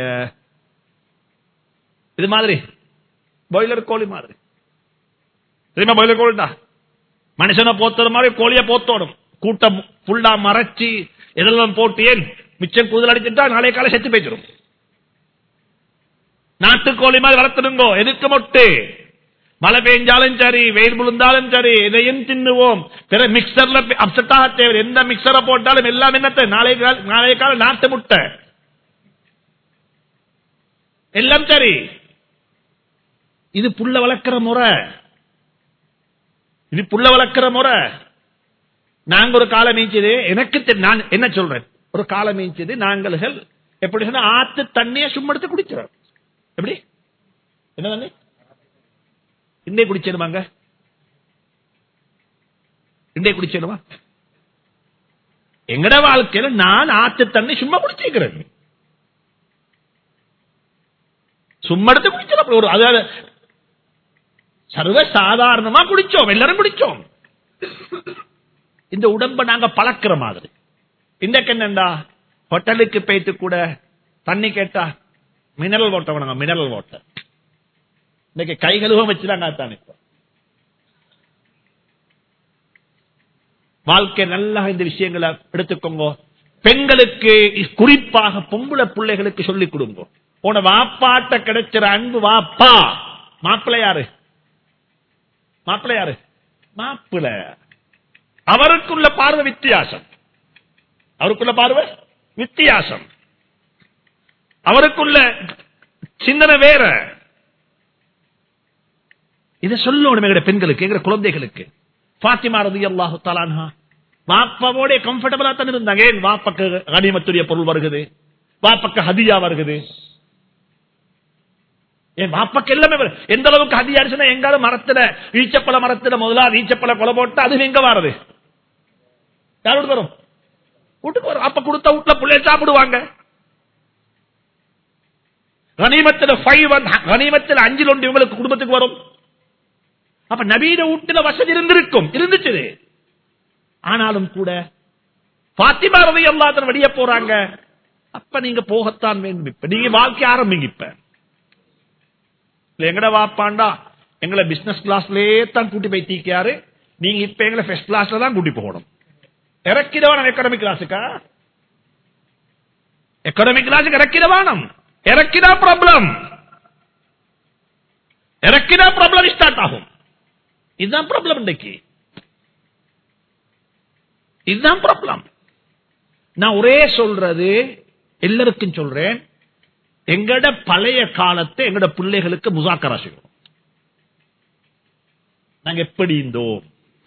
இது மாதிரி பாய்லர் கோழி மாதிரி தெரியுமா பாய்லர் கோழிடா மனுஷனை போத்தது மாதிரி கோழிய போத்தோடும் கூட்டம் ஃபுல்லா மறைச்சி எதெல்லாம் போட்டு ஏன் மிச்சம் கூதல் அடிச்சுட்டா நாளைய காலை செத்து போயிடும் நாட்டுக்கோழி மாதிரி வளர்த்துடுங்கோ எதுக்கு மொட்டு மழை பெய்ஞ்சாலும் சரி வெயில் விழுந்தாலும் சரி எதையும் தின்னுவோம் பிற மிக்சர்ல அப்செட் ஆக தேவை எந்த மிக்சரை போட்டாலும் எல்லாம் என்னத்த நாளைய கால நாளைய கால நாட்டு முட்டை எல்லாம் சரி இது புள்ள வளர்க்கிற முறை இது புள்ள வளர்க்கிற முறை நாங்க ஒரு காலம் மீஞ்சது எனக்கு தெ- நான் என்ன சொல்றேன் ஒரு காலம் மீஞ்சது நாங்கள்கள் எப்படி சொன்னா ஆத்து தண்ணியை சும்மா எடுத்து குடிக்கிறோம் எப்படி என்ன தண்ணி இன்னே குடிச்சிருமாங்க இன்னே குடிச்சிருமா எங்கட வாழ்க்கையில நான் ஆத்து தண்ணி சும்மா குடிச்சிருக்கிறேன் சும்மா எடுத்து குடிச்சிடும் ஒரு அதாவது சர்வ சாதாரணமா குடிச்சோம் எல்லாரும் குடிச்சோம் இந்த உடம்ப நாங்க பழக்கிற மாதிரி இன்றைக்கு என்னண்டா ஹோட்டலுக்கு போயிட்டு கூட தண்ணி கேட்டா மினரல் வாட்டர் வேணுங்க மினரல் வாட்டர் இன்னைக்கு கை கழுவ வச்சுதான் காத்தான் இப்ப வாழ்க்கை நல்லா இந்த விஷயங்களை எடுத்துக்கோங்க பெண்களுக்கு குறிப்பாக பொம்பளை பிள்ளைகளுக்கு சொல்லிக் கொடுங்க உன வாப்பாட்ட கிடைச்சிற அன்பு வாப்பா மாப்பிள்ளை யாரு மாப்பிள்ளை யாரு மாப்பிள்ள அவருக்குள்ள பார்வை வித்தியாசம் அவருக்குள்ள பார்வை வித்தியாசம் அவருக்குள்ள சிந்தனை வேற இதை சொல்லணும் எங்க பெண்களுக்கு எங்க குழந்தைகளுக்கு பாத்திமா ரதி அல்லாஹு தலான்ஹா வாப்பாவோட கம்ஃபர்டபுளா தான் இருந்தாங்க ஏன் வாப்பக்கு கனிமத்துடைய பொருள் வருகுது வாப்பக்கு ஹதியா வருகுது என் வாப்பக்கு எல்லாமே வரு- எந்த அளவுக்கு ஹதியா இருந்துச்சுன்னா எங்காவது மரத்துல ஈச்சப்பழ மரத்துல முதலா ஈச்சப்பழ கொலை போட்டு அது எங்க வாரது யாரோட வரும் வீட்டுக்கு வரும் அப்ப கொடுத்த வீட்டுல புள்ளைய சாப்பிடுவாங்க கனிமத்துல ஃபைவ் கனிமத்துல அஞ்சில் ஒன்று இவங்களுக்கு குடும்பத்துக்கு வரும் அப்ப நவீன வீட்டுல வசதி இருந்திருக்கும் இருந்துச்சு ஆனாலும் கூட பாத்திமா ரவி அல்லாதன் வழிய போறாங்க அப்ப நீங்க போகத்தான் வேண்டும் இப்ப நீங்க வாழ்க்கை ஆரம்பிங்க இப்ப இல்ல எங்கட வாப்பாண்டா எங்களை பிசினஸ் கிளாஸ்லயே தான் கூட்டி போய் தீக்காரு நீங்க இப்ப எங்களை ஃபர்ஸ்ட் கிளாஸ்ல தான் கூட்டி போகணும் இறக்கிடவானம் எக்கனாமிக் கிளாஸுக்கா எக்கனாமிக் கிளாஸுக்கு இறக்கிடவானம் இறக்கிடா ப்ராப்ளம் இறக்கிடா ப்ராப்ளம் ஸ்டார்ட் ஆகும் இதுதான் ப்ராப்ளம் இன்னைக்கு இதுதான் ப்ராப்ளம் நான் ஒரே சொல்றது எல்லாருக்கும் சொல்றேன் எங்கட பழைய காலத்தை எங்கட பிள்ளைகளுக்கு முசாக்கரா செய்யணும் நாங்க எப்படி இருந்தோம்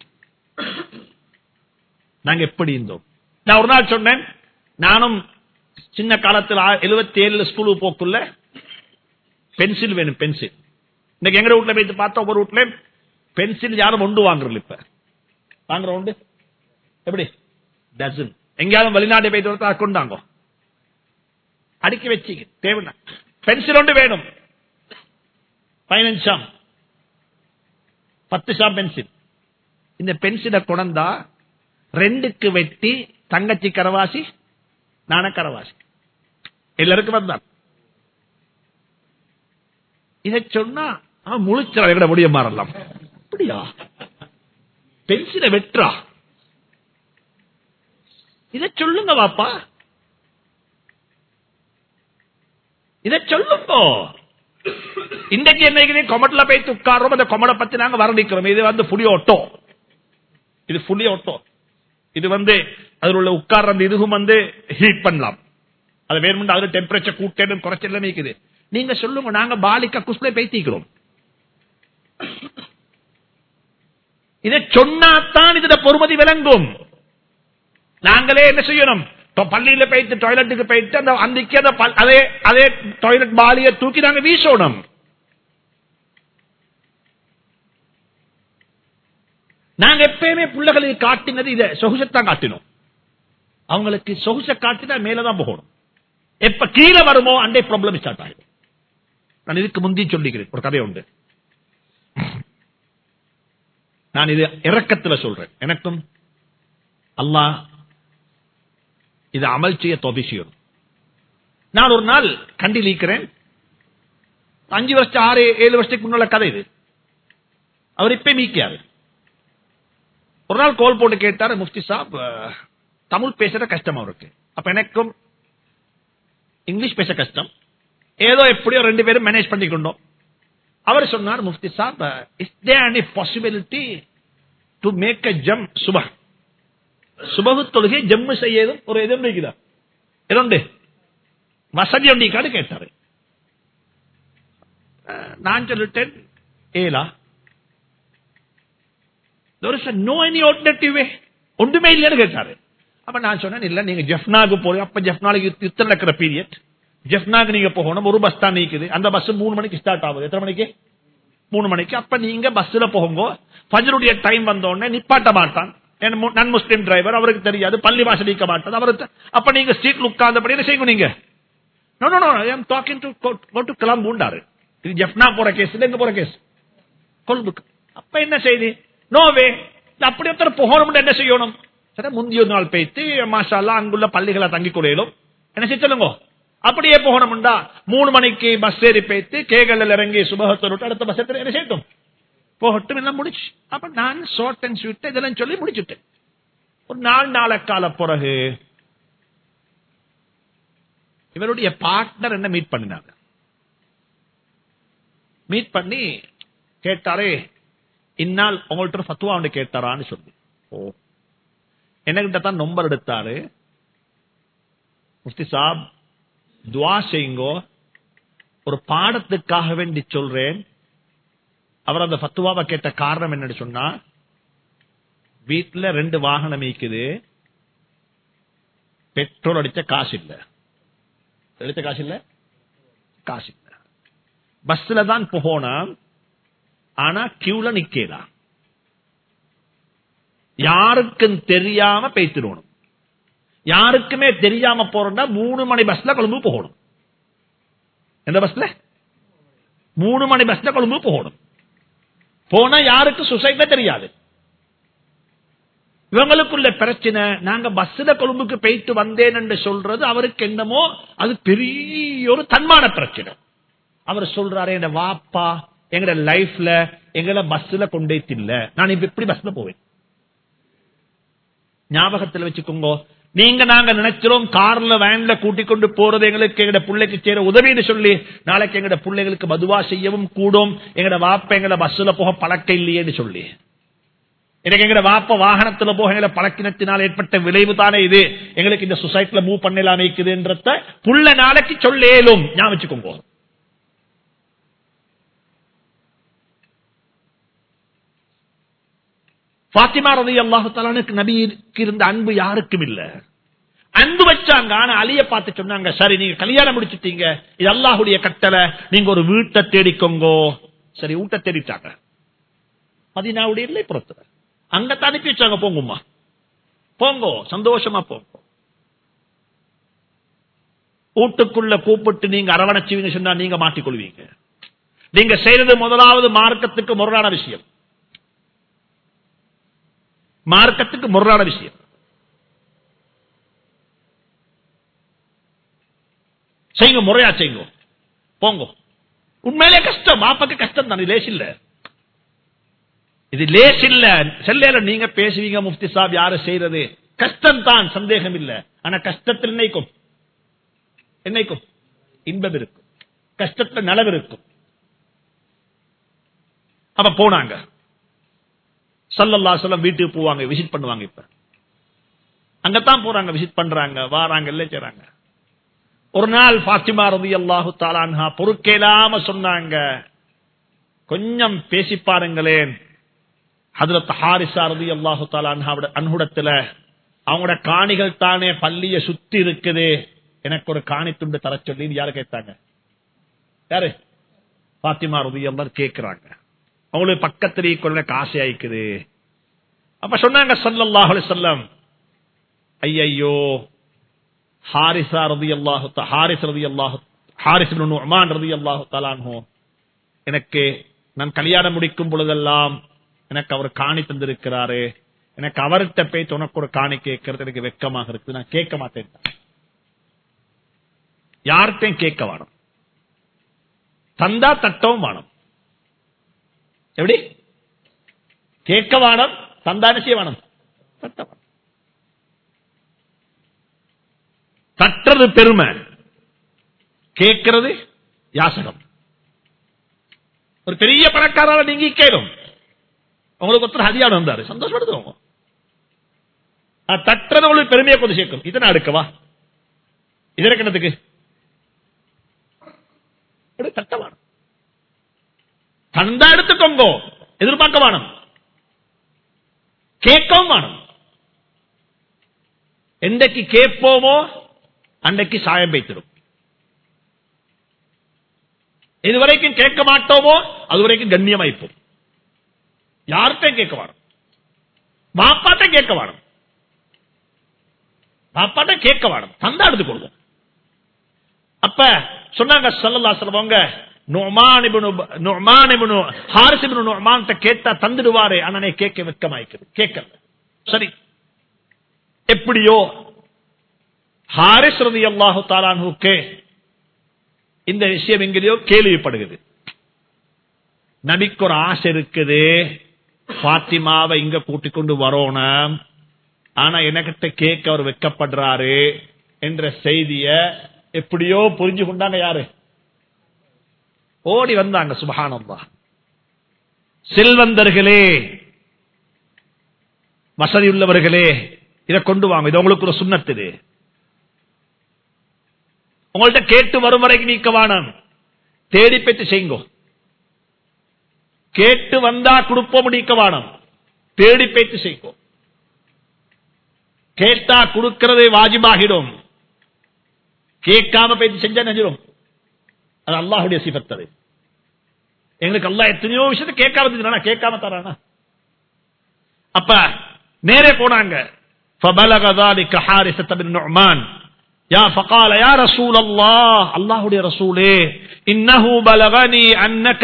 நாங்க எப்படி இருந்தோம் நான் ஒரு நாள் சொன்னேன் நானும் சின்ன காலத்தில் எழுபத்தி ஏழுல ஸ்கூலுக்கு போக்குள்ள பென்சில் வேணும் பென்சில் இன்னைக்கு எங்க வீட்டுல போயிட்டு பார்த்தா ஒவ்வொரு வீட்லயும் பென்சில் யாரும் ஒன்று வாங்குறல இப்ப வாங்குற உண்டு எப்படி டசன் எங்கேயாவது வெளிநாட்டு போயிட்டு வரத்தா கொண்டாங்க அடுக்கி வச்சுக்க தேவைன்னா பென்சில் ஒன்று வேணும் பதினஞ்சு ஷாம் பத்து ஷாம் பென்சில் இந்த பென்சிலை கொண்டா ரெண்டுக்கு வெட்டி தங்கச்சி கரவாசி நான கரவாசி எல்லாருக்கும் வந்தான் இதை சொன்னா அவன் முழிச்சான் எங்கட முடிய மாறலாம் அப்படியா பென்சிலை வெட்டுறா இதை சொல்லுங்க வாப்பா இதை சொல்லுங்க இன்றைக்கு என்னைக்கு கொமட்ல போய் உட்காரோம் அந்த கொமடை பத்தி நாங்க வர்ணிக்கிறோம் இது வந்து புளி ஓட்டோ இது புளி ஓட்டோ இது வந்து அதில் உள்ள உட்கார்ற அந்த இதுவும் வந்து ஹீட் பண்ணலாம் அது வேணும்னு அதுல டெம்பரேச்சர் கூட்டேன்னு குறைச்சல நீக்குது நீங்க சொல்லுங்க நாங்க பாலிக்க குஸ்லே பேசிக்கிறோம் இதை சொன்னாத்தான் இதுல பொறுமதி விளங்கும் நாங்களே என்ன செய்யணும் இப்ப பள்ளியில போயிட்டு டாய்லெட்டுக்கு போயிட்டு அந்த அன்றைக்கு அந்த பல்- அதே அதே டாய்லெட் பாலியை தூக்கி நாங்க வீசணும் நாங்க எப்பயுமே பிள்ளைகளுக்கு காட்டினது இதை சொகுசத்தான் காட்டினோம் அவங்களுக்கு சொகுச காட்டினா மேலதான் போகணும் எப்ப கீழே வருமோ அண்டே ப்ராப்ளம் ஸ்டார்ட் ஆகிடும் நான் இதுக்கு முந்தி சொல்லிக்கிறேன் ஒரு கதை உண்டு நான் இது இறக்கத்துல சொல்றேன் எனக்கும் அல்லாஹ் இது அமல் செய்ய தொகை செய்யும் நான் ஒரு நாள் கண்டில் ஈக்கிறேன் அஞ்சு வருஷம் ஆறு ஏழு வருஷத்துக்கு முன்னால கதை இது அவர் இப்ப மீக்கியாரு ஒரு நாள் கோல் போட்டு கேட்டாரு முஃப்தி சாப் அஹ், தமிழ் பேசுற கஷ்டம் அவருக்கு அப்ப எனக்கும் இங்கிலீஷ் பேச கஷ்டம் ஏதோ எப்படியோ ரெண்டு பேரும் மேனேஜ் பண்ணிக்கொண்டோம் அவர் சொன்னார் முஃப்தி சாப் is there any possibility to make a ஜம் சுப சுபகு தொழுகை ஜம்மு செய்யதும் ஒரு எதுவும் இருக்குதா இரண்டு வசதி ஒன்றிக்காடு கேட்டாரு அஹ், நான் சொல்லிட்டேன் ஏலா நோ எனி ஆல்டர்னேட்டிவ் ஒன்றுமே இல்லைன்னு கேட்டாரு அப்ப நான் சொன்னேன் இல்ல நீங்க ஜெஃப்னாக்கு போய் அப்ப ஜெஃப்னாலுக்கு யுத்தம் நடக்கிற பீரியட் ஜெஃப்னாக்கு நீங்க போகணும் ஒரு பஸ் தான் நீக்குது அந்த பஸ் மூணு மணிக்கு ஸ்டார்ட் ஆகுது எத்தனை மணிக்கு மூணு மணிக்கு அப்ப நீங்க பஸ்ல போகுங்க ஃபஜ்ருடைய டைம் வந்த உடனே நிப்பாட்ட மாட்டான் நன் முஸ்லீம் டிரைவர் அவருக்கு தெரியாது பள்ளி வாசல் நீக்க மாட்டான் அவருக்கு அப்ப நீங்க ஸ்ட்ரீட்ல உட்கார்ந்தபடி என்ன செய்யுங்க நீங்க no no no I am talking to go to கிளம்புண்டாரு இது ஜெஃப்னா போற கேஸ் இது எங்க போற கேஸ் கொல்புக்கு அப்ப என்ன செய்தி நோவே அப்படி ஒருத்தர் போகணும் என்ன செய்யணும் சரி முந்தைய நாள் போயிட்டு மாஷால்லா அங்குள்ள பள்ளிகளை தங்கி கொள்ளையிலும் என்ன செய்ய சொல்லுங்க அப்படியே போகணும்டா மூணு மணிக்கு பஸ் ஏறி போய்த்து கேகல்ல இறங்கி சுபகத்தை விட்டு அடுத்த பஸ் என்ன செய்யட்டும் போகட்டும் எல்லாம் முடிச்சு அப்ப நான் ஷார்ட் அண்ட் ஸ்வீட் இதெல்லாம் சொல்லி முடிச்சுட்டேன் ஒரு நாலு நாள கால பிறகு இவருடைய பார்ட்னர் என்ன மீட் பண்ணினாங்க மீட் பண்ணி கேட்டாரே இந்நாள் உங்கள்ட்ட ஒரு ஃபத்துவா ஒன்று கேட்டாரான்னு சொல்லி ஓ என்கிட்ட தான் நம்பர் எடுத்தாரு முஃப்தி சாப் துவா செய்யுங்கோ ஒரு பாடத்துக்காக வேண்டி சொல்றேன் அவர் அந்த ஃபத்துவாவை கேட்ட காரணம் என்னன்னு சொன்னா வீட்டுல ரெண்டு வாகனம் இருக்குது பெட்ரோல் அடிச்ச காசு இல்ல எடுத்த காசு இல்ல காசு இல்ல பஸ்ல தான் போகணும் ஆனா கியூல நிக்கலாம் யாருக்கும் தெரியாம பேசிடணும் யாருக்குமே தெரியாம போறோம்னா மூணு மணி பஸ்ல கொழும்பு போகணும் எந்த பஸ்ல மூணு மணி பஸ்ல கொழும்பு போகணும் போனா யாருக்கு சொசைட்டில தெரியாது இவங்களுக்குள்ள பிரச்சனை நாங்க பஸ்ல கொழும்புக்கு போயிட்டு வந்தேன் என்று சொல்றது அவருக்கு என்னமோ அது பெரிய ஒரு தன்மான பிரச்சனை அவர் சொல்றாரு என் வாப்பா எங்கட லைஃப்ல எங்களை பஸ்ல கொண்டே இல்ல நான் இப்ப எப்படி பஸ்ல போவேன் ஞாபகத்தில் வச்சுக்கோங்க நீங்க நாங்க நினைச்சிரோம் கார்ல வேன்ல கூட்டிக் கொண்டு போறது எங்களுக்கு எங்கட பிள்ளைக்கு சேர உதவின்னு சொல்லி நாளைக்கு எங்கட பிள்ளைகளுக்கு மதுவா செய்யவும் கூடும் எங்கட வாப்ப எங்கட பஸ்ல போக பழக்கம் இல்லையேன்னு சொல்லி எனக்கு எங்கட வாப்ப வாகனத்துல போக எங்களை பழக்கினத்தினால் ஏற்பட்ட விளைவு தானே இது எங்களுக்கு இந்த சொசைட்டில மூவ் பண்ணலாம் இருக்குதுன்றத புள்ள நாளைக்கு சொல்லேலும் ஞாபகம் வச்சுக்கோங்க பாத்திமா ரதி அல்லாஹு தலானுக்கு நபிக்கு இருந்த அன்பு யாருக்கும் இல்ல அன்பு வச்சாங்க ஆனா அலிய பார்த்து சொன்னாங்க சரி நீங்க கல்யாணம் முடிச்சுட்டீங்க இது அல்லாஹுடைய கட்டளை நீங்க ஒரு வீட்டை தேடிக்கோங்கோ சரி வீட்டை தேடிட்டாங்க பதினாவுடைய இல்லை புறத்துல அங்க அனுப்பி வச்சாங்க போங்கம்மா போங்கோ சந்தோஷமா போங்க வீட்டுக்குள்ள கூப்பிட்டு நீங்க அரவணைச்சுவீங்க சொன்னா நீங்க மாட்டிக்கொள்வீங்க நீங்க செய்யறது முதலாவது மார்க்கத்துக்கு முரணான விஷயம் மார்க்கத்துக்கு முரணான விஷயம் செய்யுங்க முறையா செய்யுங்க போங்க உண்மையிலே கஷ்டம் மாப்பாக்கு கஷ்டம் தான் லேஸ் இல்ல இது லேஸ் இல்ல செல்லையில நீங்க பேசுவீங்க முஃப்தி சாப் யாரு செய்யறது கஷ்டம் தான் சந்தேகம் இல்ல ஆனா கஷ்டத்தில் என்னைக்கும் என்னைக்கும் இன்பம் இருக்கும் கஷ்டத்துல நலவு இருக்கும் அப்ப போனாங்க சல்லல்லா சொல்லம் வீட்டுக்கு போவாங்க விசிட் பண்ணுவாங்க இப்ப அங்கத்தான் போறாங்க விசிட் பண்றாங்க வாராங்க எல்லாம் செய்றாங்க ஒரு நாள் பாத்திமா ரதி அல்லாஹு தாலான்ஹா பொறுக்கேலாம சொன்னாங்க கொஞ்சம் பேசி பாருங்களேன் ஹதரத் ஹாரிசா ரதி அல்லாஹு தாலான்ஹா அன்ஹுடத்துல அவங்களோட காணிகள் தானே பள்ளிய சுத்தி இருக்குது எனக்கு ஒரு காணி துண்டு தர சொல்லி யாரு கேட்டாங்க யாரு பாத்திமா ரதி அல்லா கேட்கிறாங்க அவங்களுக்கு பக்கத்திலேயே கொள்ள காசு ஆயிக்குது அப்ப சொன்னாங்க சல்லல்லாஹு அலைஹி வஸல்லம் ஐயையோ ஹாரிசா ரலியல்லாஹு தஆ ஹாரிஸ் ரலியல்லாஹு ஹாரிஸ் இப்னு நுஅமான் ரலியல்லாஹு தஆலா அன்ஹு எனக்கு நான் கல்யாணம் முடிக்கும் பொழுதெல்லாம் எனக்கு அவர் காணி தந்திருக்கிறாரு எனக்கு அவர்கிட்ட போய் உனக்கு ஒரு காணி கேட்கறது எனக்கு வெக்கமாக இருக்கு நான் கேட்க மாட்டேன் யார்கிட்டையும் கேட்க வேணும் தந்தா தட்டவும் வேணும் எப்படி கேட்க வேணும் தந்தான செய்ய வேணும் தட்ட வேணும் தட்டுறது பெருமை கேட்கிறது யாசகம் ஒரு பெரிய பணக்காரால நீங்க கேளும் உங்களுக்கு ஒருத்தர் ஹதியான வந்தாரு சந்தோஷப்படுத்துவோம் தட்டுறது உங்களுக்கு பெருமையை கொண்டு சேர்க்கும் இதை நான் எடுக்கவா இதற்கு என்னத்துக்கு தட்ட வேணும் தந்தா எடுத்துக்கோங்க எதிர்பார்க்க வேணும் கேட்கவும் வேணும் எந்தைக்கு கேட்போமோ அன்றைக்கு சாயம் வைத்திடும் இதுவரைக்கும் கேட்க மாட்டோமோ அதுவரைக்கும் கண்ணியமாய்ப்போம் யார்கிட்டையும் கேட்க வேணும் பாப்பாட்ட கேட்க வேணும் பாப்பாட்ட கேட்க வேணும் தந்தா எடுத்துக்கொள்வோம் அப்ப சொன்னாங்க சொல்லலா சொல்லுவாங்க கேட்டா தந்துடுவாரு அண்ணனை கேட்க வெக்கமாய்க்குது கேட்கல சரி எப்படியோ ஹாரிஸ் ரதி அல்லாஹு தாலானுக்கு இந்த விஷயம் எங்கேயோ கேள்விப்படுகிறது நபிக்கு ஒரு ஆசை இருக்குது பாத்திமாவை இங்க கூட்டிக் கொண்டு வரணும் ஆனா எனக்கிட்ட கேட்க அவர் வெக்கப்படுறாரு என்ற செய்திய எப்படியோ புரிஞ்சு கொண்டாங்க யாரு ஓடி வந்தாங்க சுபஹானந்தா செல்வந்தர்களே வசதி உள்ளவர்களே இதை கொண்டு வாங்க இது உங்களுக்கு ஒரு சுண்ணத்து இது உங்கள்ட்ட கேட்டு வரும் வரைக்கும் நீக்க வானம் தேடி பெற்று செய்யுங்க கேட்டு வந்தா கொடுப்போம் நீக்க வானம் தேடி பேச்சு செய்யும் கேட்டா கொடுக்கிறது வாஜிபாகிடும் கேட்காம பேச்சு செஞ்சா நெஞ்சிடும் அது அல்லாஹுடைய சிபத்தது எங்களுக்கு அல்லா எத்தனையோ விஷயத்தை கேட்காம இருந்துச்சுனா கேட்காம தரானா அப்ப நேரே போனாங்க فبلغ ذلك حارثة بن نعمان يا فقال يا رسول الله الله رسوله إنه بلغني أنك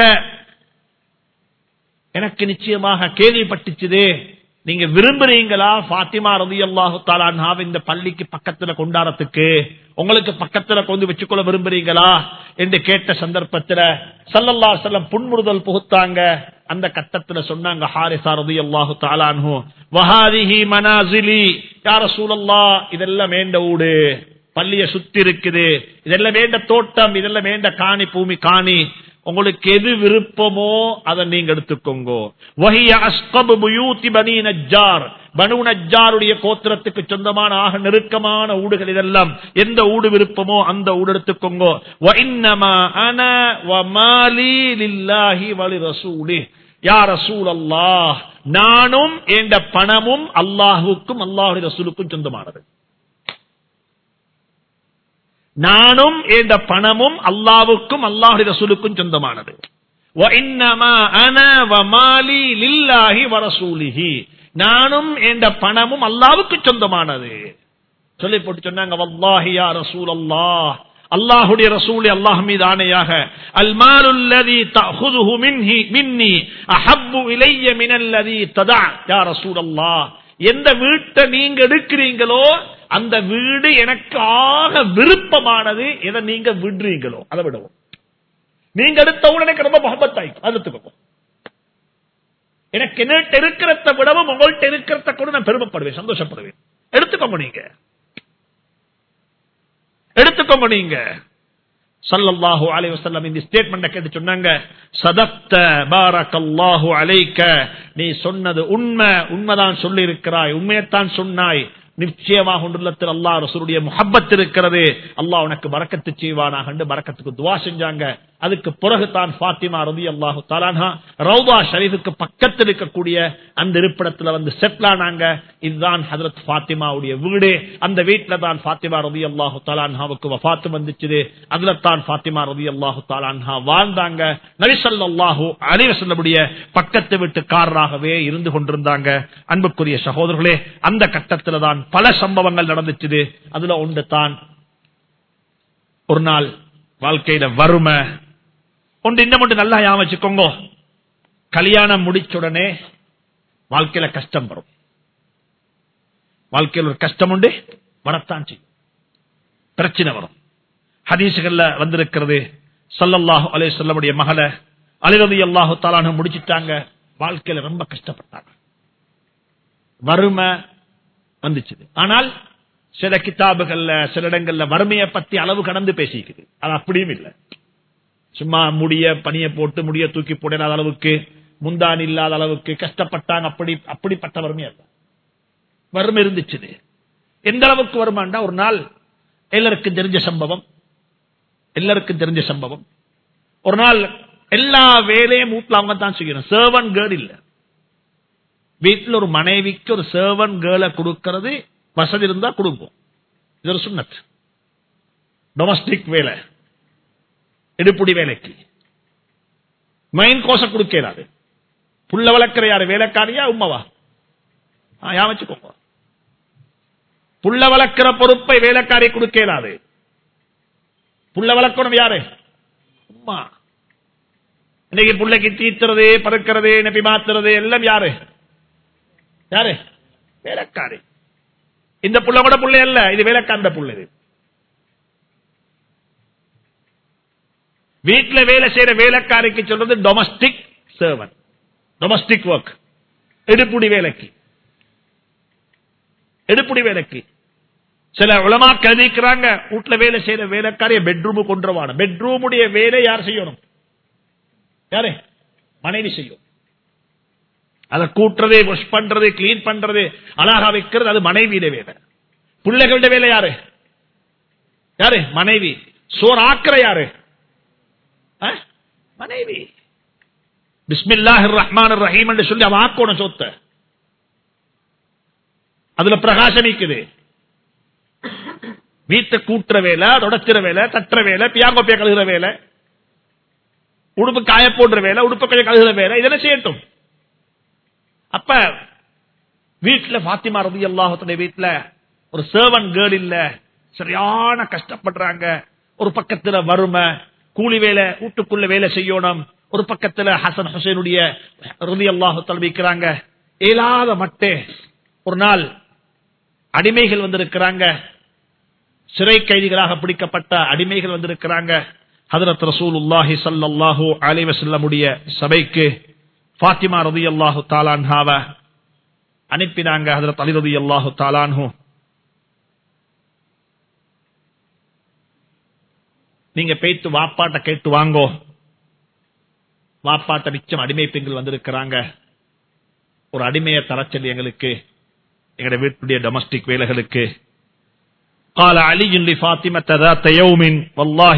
எனக்கு நிச்சயமாக கேள்விப்பட்டுச்சுதே நீங்க விரும்புறீங்களா பாத்திமா ரதி அல்லாஹு தாலான்ஹாவை இந்த பள்ளிக்கு பக்கத்துல கொண்டாடத்துக்கு உங்களுக்கு பக்கத்துல கொண்டு வச்சுக்கொள்ள விரும்புறீங்களா என்று கேட்ட சந்தர்ப்பத்துல சல்லல்லா செல்லம் புன்முறுதல் புகுத்தாங்க அந்த கட்டத்துல சொன்னாங்க ஹாரிசா ரதி அல்லாஹு தாலான்ஹு வஹாதிஹி மனாசிலி யார சூழல்லா இதெல்லாம் வேண்ட ஊடு பள்ளிய சுத்தி இருக்குது இதெல்லாம் வேண்ட தோட்டம் இதெல்லாம் வேண்ட காணி பூமி காணி உங்களுக்கு எது விருப்பமோ அதை நீங்க எடுத்துக்கோங்க வஹிய அஸ்கபு புயூத்தி பனி நஜ்ஜார் பனு நஜ்ஜாருடைய கோத்திரத்துக்கு சொந்தமான ஆக நெருக்கமான ஊடுகள் இதெல்லாம் எந்த ஊடு விருப்பமோ அந்த ஊடு எடுத்துக்கோங்க வஇன்னமா அன வமாலி லில்லாஹி வலி ரசூலி யா ரசூல் அல்லாஹ் நானும் என்ற பணமும் அல்லாஹுக்கும் அல்லாஹுடைய ரசூலுக்கும் சொந்தமானது நானும் என்ற பணமும் அல்லாவுக்கும் அல்லாஹுடைய ரசூலுக்கும் சொந்தமானது நானும் என்ற பணமும் அல்லாவுக்கு சொந்தமானது சொல்லி போட்டு சொன்னாங்க வல்லாஹியா ரசூல் அல்லாஹ் அல்லாஹுடைய ரசூல் அல்லாஹ் மீது ஆணையாக அல்மாலுல்லதி தஹுதுஹு மின்ஹி மின்னி அஹப்பு இலைய மினல்லதி ததா யா ரசூல் அல்லாஹ் எந்த வீட்டை நீங்க எடுக்கிறீங்களோ அந்த வீடு எனக்கு ஆக விருப்பமானது எதை நீங்க விடுறீங்களோ அதை விடுவோம் நீங்க எடுத்த எனக்கு ரொம்ப மகபத்தாய்க்கும் அது எடுத்துக்கோங்க எனக்கு என்ன இருக்கிறத விடவும் உங்கள்கிட்ட இருக்கிறத கூட நான் பெருமைப்படுவேன் சந்தோஷப்படுவேன் எடுத்துக்கோங்க நீங்க எடுத்துக்கோங்க நீங்க சல்லல்லாஹு அலைஹி வஸல்லம் இந்த ஸ்டேட்மெண்ட் கேட்டு சொன்னாங்க சதக்த பாரக்கல்லாஹு அலைக்க நீ சொன்னது உண்மை உண்மைதான் சொல்லி இருக்கிறாய் உண்மையத்தான் சொன்னாய் நிச்சயமாக உள்ளத்தில் அல்லாஹ் ரசூலுடைய முஹப்பத் இருக்கிறது அல்லாஹ் உனக்கு பறக்கத்து செய்வானாக என்று பறக்கத்துக்கு துவா செஞ்சாங்க அதுக்கு பிறகு தான் பாத்திமா ரதி அல்லாஹு தாலானா ரவுதா ஷரீஃபுக்கு பக்கத்தில் இருக்கக்கூடிய அந்த இருப்பிடத்துல வந்து செட்டில் ஆனாங்க இதுதான் ஹதரத் பாத்திமாவுடைய வீடு அந்த வீட்டுல தான் பாத்திமா ரதி அல்லாஹு தாலான்ஹாவுக்கு வஃத்து வந்துச்சு அதுல தான் பாத்திமா ரதி அல்லாஹு தாலான்ஹா வாழ்ந்தாங்க நபிசல்லாஹு அலிவசல்லமுடைய பக்கத்து வீட்டுக்காரராகவே இருந்து கொண்டிருந்தாங்க அன்புக்குரிய சகோதரர்களே அந்த கட்டத்துல தான் பல சம்பவங்கள் நடந்துச்சு அதுல ஒன்று தான் ஒரு நாள் வாழ்க்கையில வறுமை ஒன்று இன்னும் ஒன்று நல்லா ஞாபகம் வச்சுக்கோங்க கல்யாணம் முடிச்ச உடனே வாழ்க்கையில கஷ்டம் வரும் வாழ்க்கையில் ஒரு கஷ்டம் உண்டு வரத்தான் செய்யும் பிரச்சனை வரும் ஹதீசுகள்ல வந்திருக்கிறது சல்லல்லாஹு அலே சொல்லமுடைய மகளை அலிரதி அல்லாஹு தாலான முடிச்சிட்டாங்க வாழ்க்கையில ரொம்ப கஷ்டப்பட்டாங்க வறுமை வந்துச்சு ஆனால் சில கிதாபுகள்ல சில இடங்கள்ல வறுமையை பத்தி அளவு கடந்து பேசிக்குது அது அப்படியும் இல்லை சும்மா முடிய பனிய போட்டு முடிய தூக்கி போடாத அளவுக்கு முந்தான் இல்லாத அளவுக்கு கஷ்டப்பட்டாங்க அப்படி அப்படிப்பட்ட வறுமையா இல்ல வறுமை இருந்துச்சு எந்த அளவுக்கு வருமாண்டா ஒரு நாள் எல்லாருக்கும் தெரிஞ்ச சம்பவம் எல்லாருக்கும் தெரிஞ்ச சம்பவம் ஒரு நாள் எல்லா வேலையும் வீட்டுல அவங்க தான் செய்யணும் சர்வன் கேர்ள் இல்ல வீட்டில் ஒரு மனைவிக்கு ஒரு சர்வன் கேர்ளை கொடுக்கிறது வசதி இருந்தா கொடுப்போம் இது ஒரு சுண்ணத் டொமஸ்டிக் வேலை எடுப்புடி வேலைக்கு மைன் கோச கொடுக்கிறாரு புள்ள வளர்க்கிற யாரு வேலைக்காரியா உம்மவா யா வச்சுக்கோங்க புள்ள வளர்க்கிற பொறுப்பை வேலைக்காரி கொடுக்கிறாரு புள்ள வளர்க்கணும் யாரு உம்மா இன்னைக்கு பிள்ளைக்கு தீத்துறது பறக்கிறது நெப்பி மாத்துறது எல்லாம் யாரு யாரு வேலைக்காரி இந்த புள்ள கூட புள்ள அல்ல இது வேலைக்காண்ட புள்ள இது வீட்டுல வேலை செய்யற வேலைக்காரிக்கு சொல்றது டொமஸ்டிக் சர்வன் டொமஸ்டிக் ஒர்க் எடுப்புடி வேலைக்கு எடுப்புடி வேலைக்கு சில உலமா கருதிக்கிறாங்க வீட்டுல வேலை செய்யற வேலைக்காரிய பெட்ரூம் கொண்டுருவான பெட்ரூமுடைய வேலை யார் செய்யணும் யாரு மனைவி செய்யும் அதை கூட்டுறது வாஷ் பண்றது கிளீன் பண்றது அழகா வைக்கிறது அது மனைவியிட வேலை பிள்ளைகளோட வேலை யாரு யாரு மனைவி சோர் ஆக்கிற யாரு ஆ? மனைவி பிஸ்மில்லாஹ் ரஹ்மான் ரஹீம் என்று சொல்லி அவன் ஆக்கணும் சொத்த அதுல பிரகாசம் இருக்குது வீட்டை கூட்டுற வேலை தொடச்சுற வேலை தட்டுற வேலை பியாங்கோப்பிய கழுகுற வேலை உடுப்பு காய போடுற வேலை உடுப்பு கொஞ்சம் கழுகுற வேலை இதெல்லாம் செய்யட்டும் அப்ப வீட்டுல பாத்திமா ரதி அல்லாஹத்துடைய வீட்டுல ஒரு சேவன் கேர்ள் இல்ல சரியான கஷ்டப்படுறாங்க ஒரு பக்கத்துல வறுமை கூலி வேலை வீட்டுக்குள்ள வேலை செய்யணும் ஒரு பக்கத்துல ஹசன் ஹுசைனுடைய ரதி அல்லாஹு தல்விக்கிறாங்க இயலாத மட்டே ஒரு நாள் அடிமைகள் வந்திருக்கிறாங்க சிறை கைதிகளாக பிடிக்கப்பட்ட அடிமைகள் வந்திருக்கிறாங்க ஹதரத் ரசூலுல்லாஹி ஸல்லல்லாஹு அலைஹி வஸல்லமுடைய சபைக்கு ஃபாத்திமா ரலியல்லாஹு தஆலான்ஹாவ அனுப்பினாங்க ஹதரத் அலி ரலியல்லாஹு தஆலான்ஹு நீங்க பேய்த்து வாப்பாட்ட கேட்டு வாங்கோ வாப்பாட்ட மிச்சம் அடிமை பெண்கள் வந்திருக்கிறாங்க ஒரு அடிமையை தரச்சொல்லி எங்களுக்கு எங்களுடைய வீட்டுடைய டொமஸ்டிக் வேலைகளுக்கு قال علي لفاطمة ذات يوم والله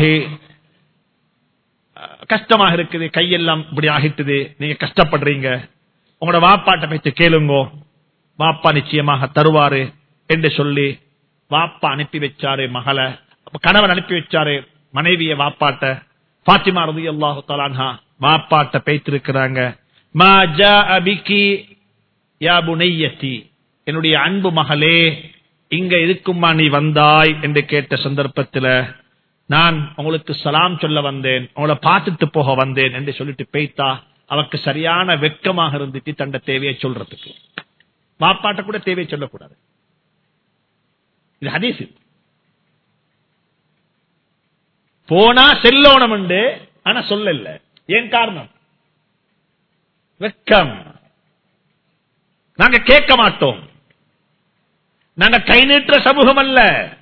கஷ்டமாக இருக்குது கையெல்லாம் இப்படி ஆகிட்டுது நீங்க கஷ்டப்படுறீங்க உங்களோட வாப்பாட்ட பேச்சு கேளுங்கோ வாப்பா நிச்சயமாக தருவாரு என்று சொல்லி வாப்பா அனுப்பி வச்சாரு மகளை கணவன் அனுப்பி வச்சாரு மனைவிய வாப்பாட்ட பாத்திமா ரதி அல்லாஹு தலான்ஹா வாப்பாட்ட பேய்த்திருக்கிறாங்க மா ஜாஅ பிகி யா புனையத்தி என்னுடைய அன்பு மகளே இங்க இருக்குமா நீ வந்தாய் என்று கேட்ட சந்தர்ப்பத்தில் நான் உங்களுக்கு சலாம் சொல்ல வந்தேன் உங்களை பார்த்துட்டு போக வந்தேன் என்று சொல்லிட்டு பேய்த்தா அவருக்கு சரியான வெட்கமாக இருந்துட்டு தண்ட தேவையை சொல்றதுக்கு வாப்பாட்ட கூட தேவையை சொல்லக்கூடாது இது ஹதீஸ் இது. போனா செல்லோணம் உண்டு ஆனா சொல்லல ஏன் காரணம் வெட்கம் நாங்க கேட்க மாட்டோம் நாங்க கை நீட்டுற சமூகம் அல்ல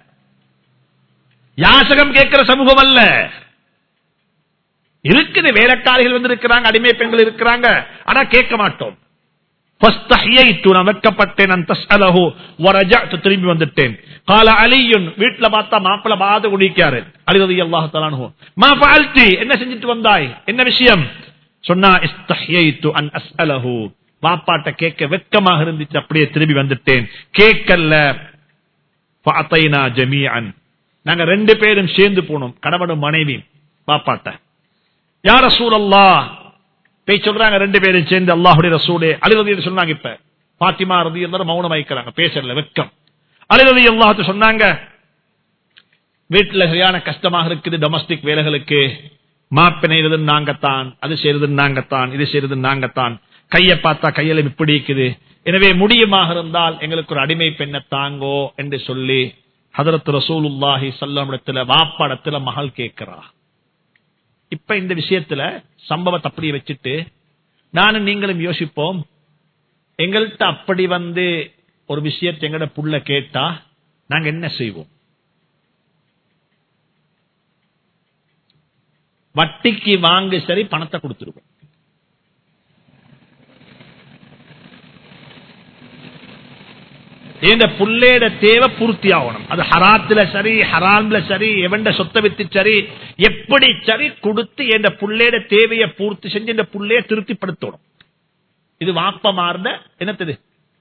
யாசகம் கேட்கிற சமூகம் அல்ல இருக்குது வேலைக்காரிகள் வந்து இருக்கிறாங்க அடிமை பெண்கள் இருக்கிறாங்க ஆனா கேட்க மாட்டோம் فاستحييت நான் வெட்கப்பட்டேன் நான் தஸ்அலஹு ورجعت திரும்பி வந்துட்டேன் قال علي வீட்ல பார்த்தா மாப்பிள பாத குடிக்காரு அலி ரலியல்லாஹு தஆலா அன்ஹு ما فعلت என்ன செஞ்சிட்டு வந்தாய் என்ன விஷயம் சொன்னா استحييت ان اساله பாப்பாட்ட கேட்க வெட்கமாக இருந்துச்சு அப்படியே திரும்பி வந்துட்டேன் கேட்கல فاعطينا جميعا நாங்க ரெண்டு பேரும் சேர்ந்து போனோம் கணவனும் மனைவி பாப்பாட்ட யார சூழல்லா பேய் சொல்றாங்க ரெண்டு பேரும் சேர்ந்து அல்லாஹுடைய ரசூலே அழுவது சொன்னாங்க இப்ப பாத்திமா ரதி எல்லாரும் மௌனம் வைக்கிறாங்க பேசல வெட்கம் அழுவது அல்லாஹத்து சொன்னாங்க வீட்டுல சரியான கஷ்டமாக இருக்குது டொமஸ்டிக் வேலைகளுக்கு மாப்பிணைறது நாங்கத்தான் அது செய்யறது நாங்கத்தான் இது செய்யறது நாங்கத்தான் கையை பார்த்தா கையில இப்படி இருக்குது எனவே முடியுமாக இருந்தால் எங்களுக்கு ஒரு அடிமை பெண்ணை தாங்கோ என்று சொல்லி ஹதரத் ரசூலுல்லாஹி சல்லமிடத்துல வாப்பாடத்துல மகள் கேட்கிறா இப்ப இந்த விஷயத்துல சம்பவத்தை அப்படியே வச்சுட்டு நானும் நீங்களும் யோசிப்போம் எங்கள்கிட்ட அப்படி வந்து ஒரு விஷயத்தை எங்கட புள்ள கேட்டா நாங்க என்ன செய்வோம் வட்டிக்கு வாங்க சரி பணத்தை கொடுத்துருவோம் இந்த புள்ளேட தேவை பூர்த்தி ஆகணும் அது ஹராத்துல சரி ஹராம்ல சரி எவண்ட சொத்தை வித்து சரி எப்படி சரி கொடுத்து என் புள்ளேட தேவையை பூர்த்தி செஞ்சு இந்த புள்ளைய திருப்திப்படுத்தணும் இது வாப்ப மாறுத என்னத்தது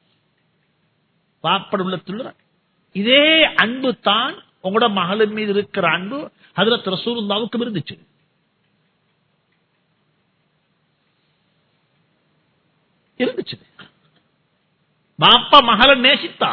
வாப்பட உள்ளத்துள்ள இதே அன்பு தான் உங்களோட மகளின் மீது இருக்கிற அன்பு அதுல ரசூருந்தாவுக்கும் இருந்துச்சு இருந்துச்சு பாப்பா மகளை நேசித்தா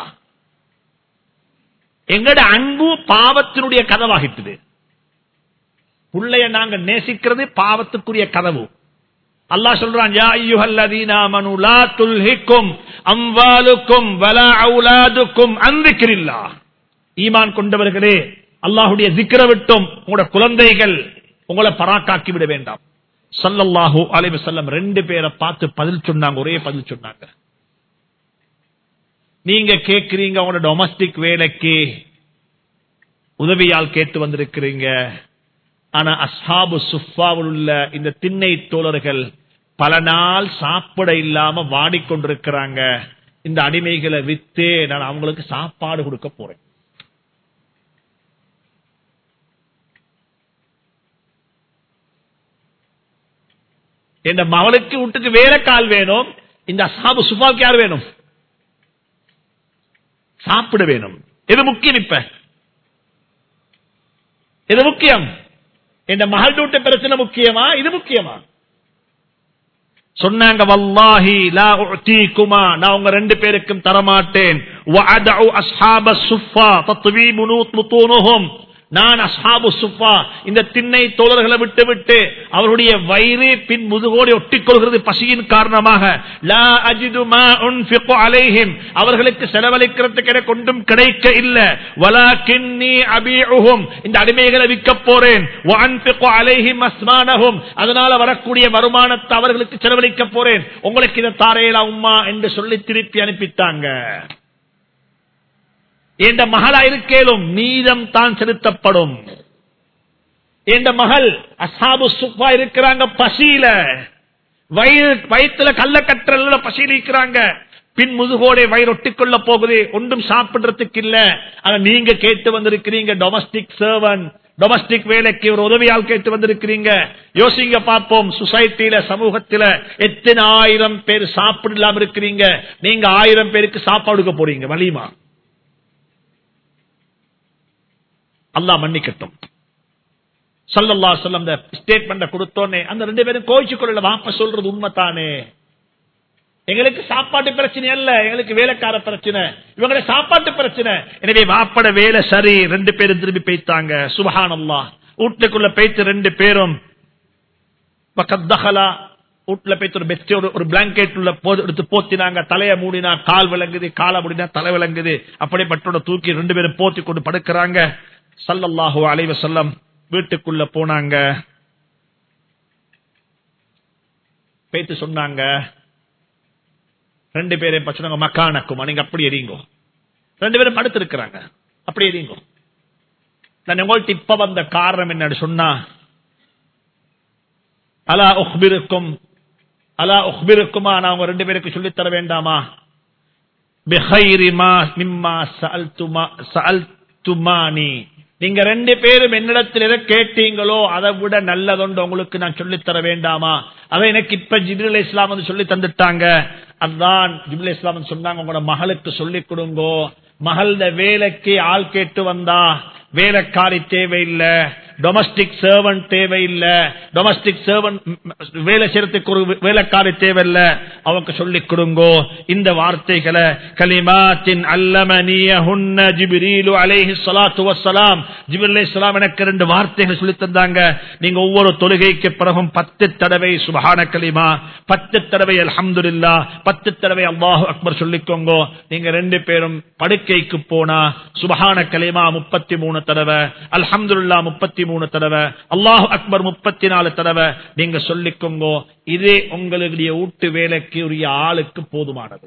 எங்கட அன்பு பாவத்தினுடைய கதவாகிட்டது புள்ளைய நாங்க நேசிக்கிறது பாவத்துக்குரிய கதவு அல்லாஹ் சொல்றான் யா அய்யுஹல்லதீன ஆமனு லா துல்ஹிக்கும் அம்வாலுக்கும் வலா அவுலாதுக்கும் அன் திக்ரில்லாஹ் ஈமான் கொண்டவர்களே அல்லாஹ்வுடைய zikra விட்டும் உங்களோட குழந்தைகள் உங்களை பராக்காக்கி விட வேண்டாம் சல்லல்லாஹு அலைஹி வஸல்லம் ரெண்டு பேரை பார்த்து பதில் சொன்னாங்க ஒரே பதில் சொன்னாங்க நீங்க கேக்குறீங்க உங்களோட டொமஸ்டிக் வேலைக்கு உதவியால் கேட்டு வந்திருக்கிறீங்க ஆனா அஸ்ஹாபு சுஃபாவில் உள்ள இந்த திண்ணை தோழர்கள் பல நாள் சாப்பிட இல்லாம வாடிக்கொண்டிருக்கிறாங்க இந்த அடிமைகளை வித்து நான் அவங்களுக்கு சாப்பாடு கொடுக்க போறேன் என் மகளுக்கு வீட்டுக்கு வேற கால் வேணும் இந்த அசாபு சுஃபாவுக்கு யார் வேணும் சாப்பிட வேணும் எது முக்கியம் இப்ப எது முக்கியம் என் மகள் வீட்டு பிரச்சனை முக்கியமா இது முக்கியமா சொன்னாங்க வல்லாஹி லா உஅதீகுமா நான் உங்க ரெண்டு பேருக்கும் தரமாட்டேன் வஅதஉ அஸ்ஹாப ஸுஃபா தத்வி முனூத் முத்தூனுஹும் நான் அஸ்ஹாபு சுஃபா இந்த திண்ணை தோழர்களை விட்டு விட்டு அவருடைய வயிறு பின் முதுகோடி ஒட்டிக் கொள்கிறது பசியின் காரணமாக லா அஜிது மா உன்ஃபிகு அலைஹிம் அவர்களுக்கு செலவழிக்கிறதுக்கு எனக்கு ஒன்றும் கிடைக்க இல்ல வலாகின்னி அபீஉஹும் இந்த அடிமைகளை விற்க போறேன் வஅன்ஃபிகு அலைஹிம் அஸ்மானஹும் அதனால வரக்கூடிய வருமானத்தை அவர்களுக்கு செலவழிக்க போறேன் உங்களுக்கு இதை தாரையில உம்மா என்று சொல்லி திருப்பி அனுப்பித்தாங்க என்ற மகளா இருக்கேலும் நீதம் தான் செலுத்தப்படும் என்ற மகள் அசாபு சுப்பா இருக்கிறாங்க பசியில வயிறு வயிற்றுல கள்ள கற்றல பசியில் இருக்கிறாங்க பின் முதுகோடை வயிறு ஒட்டிக்கொள்ள போகுது ஒன்றும் சாப்பிடுறதுக்கு இல்ல ஆனா நீங்க கேட்டு வந்திருக்கிறீங்க டொமஸ்டிக் சர்வன் டொமஸ்டிக் வேலைக்கு ஒரு உதவியால் கேட்டு வந்திருக்கிறீங்க யோசிங்க பார்ப்போம் சொசைட்டில சமூகத்துல எத்தனை ஆயிரம் பேர் சாப்பிடலாம் இருக்கிறீங்க நீங்க ஆயிரம் பேருக்கு சாப்பாடுக்க போறீங்க வலிமா அல்லா மன்னிக்கட்டும் சல்லல்லா சொல்லம் அந்த ஸ்டேட்மெண்ட் கொடுத்தோன்னே அந்த ரெண்டு பேரும் கோயிச்சு கொள்ள வாப்ப சொல்றது உண்மைத்தானே எங்களுக்கு சாப்பாட்டு பிரச்சனை அல்ல எங்களுக்கு வேலைக்கார பிரச்சனை இவங்களுடைய சாப்பாட்டு பிரச்சனை எனவே வாப்பட வேலை சரி ரெண்டு பேரும் திரும்பி பேய்த்தாங்க சுபஹானல்லா வீட்டுக்குள்ள பேய்த்து ரெண்டு பேரும் பக்கத்தகலா வீட்டுல போய் ஒரு பெஸ்ட் ஒரு பிளாங்கெட் உள்ள எடுத்து போத்தினாங்க தலைய மூடினா கால் விளங்குது காலை மூடினா தலை விளங்குது அப்படிப்பட்டோட தூக்கி ரெண்டு பேரும் போத்தி கொண்டு படுக்கிறாங்க சல்லல்லாஹு அலைவ செல்லம் வீட்டுக்குள்ள போனாங்க பேத்து சொன்னாங்க ரெண்டு பேரையும் பச்சுனாங்க மக்கானக்கும் நீங்க அப்படி எறீங்கோ ரெண்டு பேரும் படுத்திருக்கிறாங்க அப்படி எறீங்கோ நான் உங்கள்ட்ட இப்ப வந்த காரணம் என்ன சொன்னா அலா உஹ்பிருக்கும் அலா உஹ்பிருக்குமா நான் உங்க ரெண்டு பேருக்கு சொல்லித் தர வேண்டாமா பிஹைரிமா மிம்மா சஅல்துமா சஅல்துமானி நீங்க ரெண்டு பேரும் என்னிடத்தில் எதை கேட்டீங்களோ அதை விட நல்லதொன்று உங்களுக்கு நான் சொல்லித் தர வேண்டாமா அதை எனக்கு இப்ப ஜிபில் இஸ்லாம் வந்து சொல்லி தந்துட்டாங்க அதான் ஜிபில் இஸ்லாம் வந்து சொன்னாங்க உங்களோட மகளுக்கு சொல்லிக் கொடுங்கோ மகள வேலைக்கு ஆள் கேட்டு வந்தா வேலைக்காரி தேவையில்லை டொமஸ்டிக் சர்வன்ட் தேவையில்லை டொமஸ்டிக் சர்வன்ட் வேலை செய்யறதுக்கு ஒரு வேலைக்காரி தேவையில்லை அவங்க சொல்லிக் கொடுங்கோ இந்த வார்த்தைகளை கலிமாத்தின் அல்லமனியஹுன்ன ஜிபிரீலு அலைஹி ஸலாத்து வஸ்ஸலாம் ஜிப்ரீல் அலைஹிஸ்ஸலாம் எனக்கு ரெண்டு வார்த்தைகள் சொல்லி தந்தாங்க நீங்க ஒவ்வொரு தொழுகைக்கு பிறகும் பத்து தடவை சுபஹான கலிமா பத்து தடவை அல்ஹம்துலில்லாஹ் பத்து தடவை அல்லாஹு அக்பர் சொல்லிக்கோங்க நீங்க ரெண்டு பேரும் படுக்கைக்கு போனா சுபஹான கலிமா முப்பத்தி மூணு தடவை அல்ஹம்துலில்லாஹ் முப்பத்தி மூணு தடவை அல்லாஹு அக்பர் முப்பத்தி நாலு தடவை நீங்க சொல்லிக்கோங்க இதே உங்களுடைய வீட்டு வேலைக்கு உரிய ஆளுக்கு போதுமானது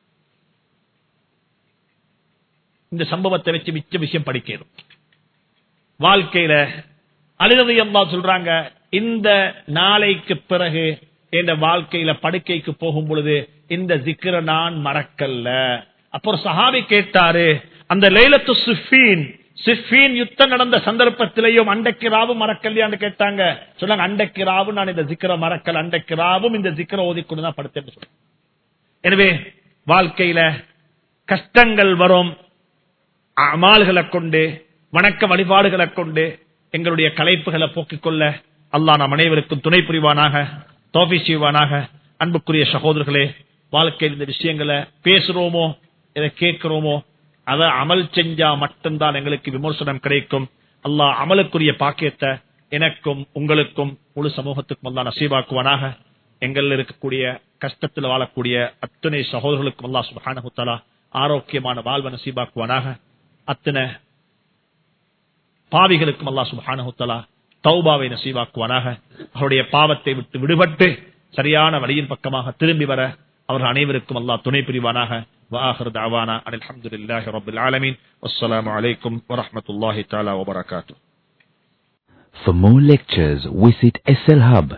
இந்த சம்பவத்தை வச்சு மிச்ச விஷயம் படிக்கணும் வாழ்க்கையில அழுதது அம்மா சொல்றாங்க இந்த நாளைக்கு பிறகு என் வாழ்க்கையில படுக்கைக்கு போகும் பொழுது இந்த ஜிக்கர நான் மறக்கல்ல அப்புறம் சஹாபி கேட்டாரு அந்த லைலத்து சிஃபீன் சிஃபீன் யுத்தம் நடந்த சந்தர்ப்பத்திலேயும் அண்டைக்கு ராவும் மறக்கலையான்னு கேட்டாங்க சொன்னாங்க அண்டைக்கு ராவும் நான் இந்த ஜிக்கர மறக்கல் அண்டைக்கு ராவும் இந்த ஜிக்கர ஓதிக்கொண்டு தான் படுத்தேன்னு சொன்னேன் எனவே வாழ்க்கையில கஷ்டங்கள் வரும் அமால்களை கொண்டு வணக்க வழிபாடுகளை கொண்டு எங்களுடைய கலைப்புகளை போக்கிக் கொள்ள அல்லாஹ் நாம் அனைவருக்கும் துணை புரிவானாக தோஃபி செய்வானாக அன்புக்குரிய சகோதரர்களே வாழ்க்கையில் இந்த விஷயங்களை பேசுறோமோ இதை கேட்கிறோமோ அதை அமல் செஞ்சா மட்டும்தான் எங்களுக்கு விமர்சனம் கிடைக்கும் அல்லாஹ் அமலுக்குரிய பாக்கியத்தை எனக்கும் உங்களுக்கும் முழு சமூகத்துக்கும் அல்லா நசீபாக்குவானாக எங்கள் இருக்கக்கூடிய கஷ்டத்தில் வாழக்கூடிய அத்தனை சகோதரர்களுக்கும் அல்லா சுபானகுத்தலா ஆரோக்கியமான வாழ்வை நசீபாக்குவானாக அத்தனை பாவிகளுக்கும் அல்லா சுபானகுத்தலா தௌபாவை நசீவாக்குவானாக அவருடைய பாவத்தை விட்டு விடுபட்டு சரியான வழியின் பக்கமாக திரும்பி வர அவர்கள் அனைவருக்கும் அல்லாஹ் துணை புரிவானாக وآخر دعوانا أن الحمد لله رب العالمين والسلام عليكم ورحمة الله تعالى وبركاته For more lectures, visit slhub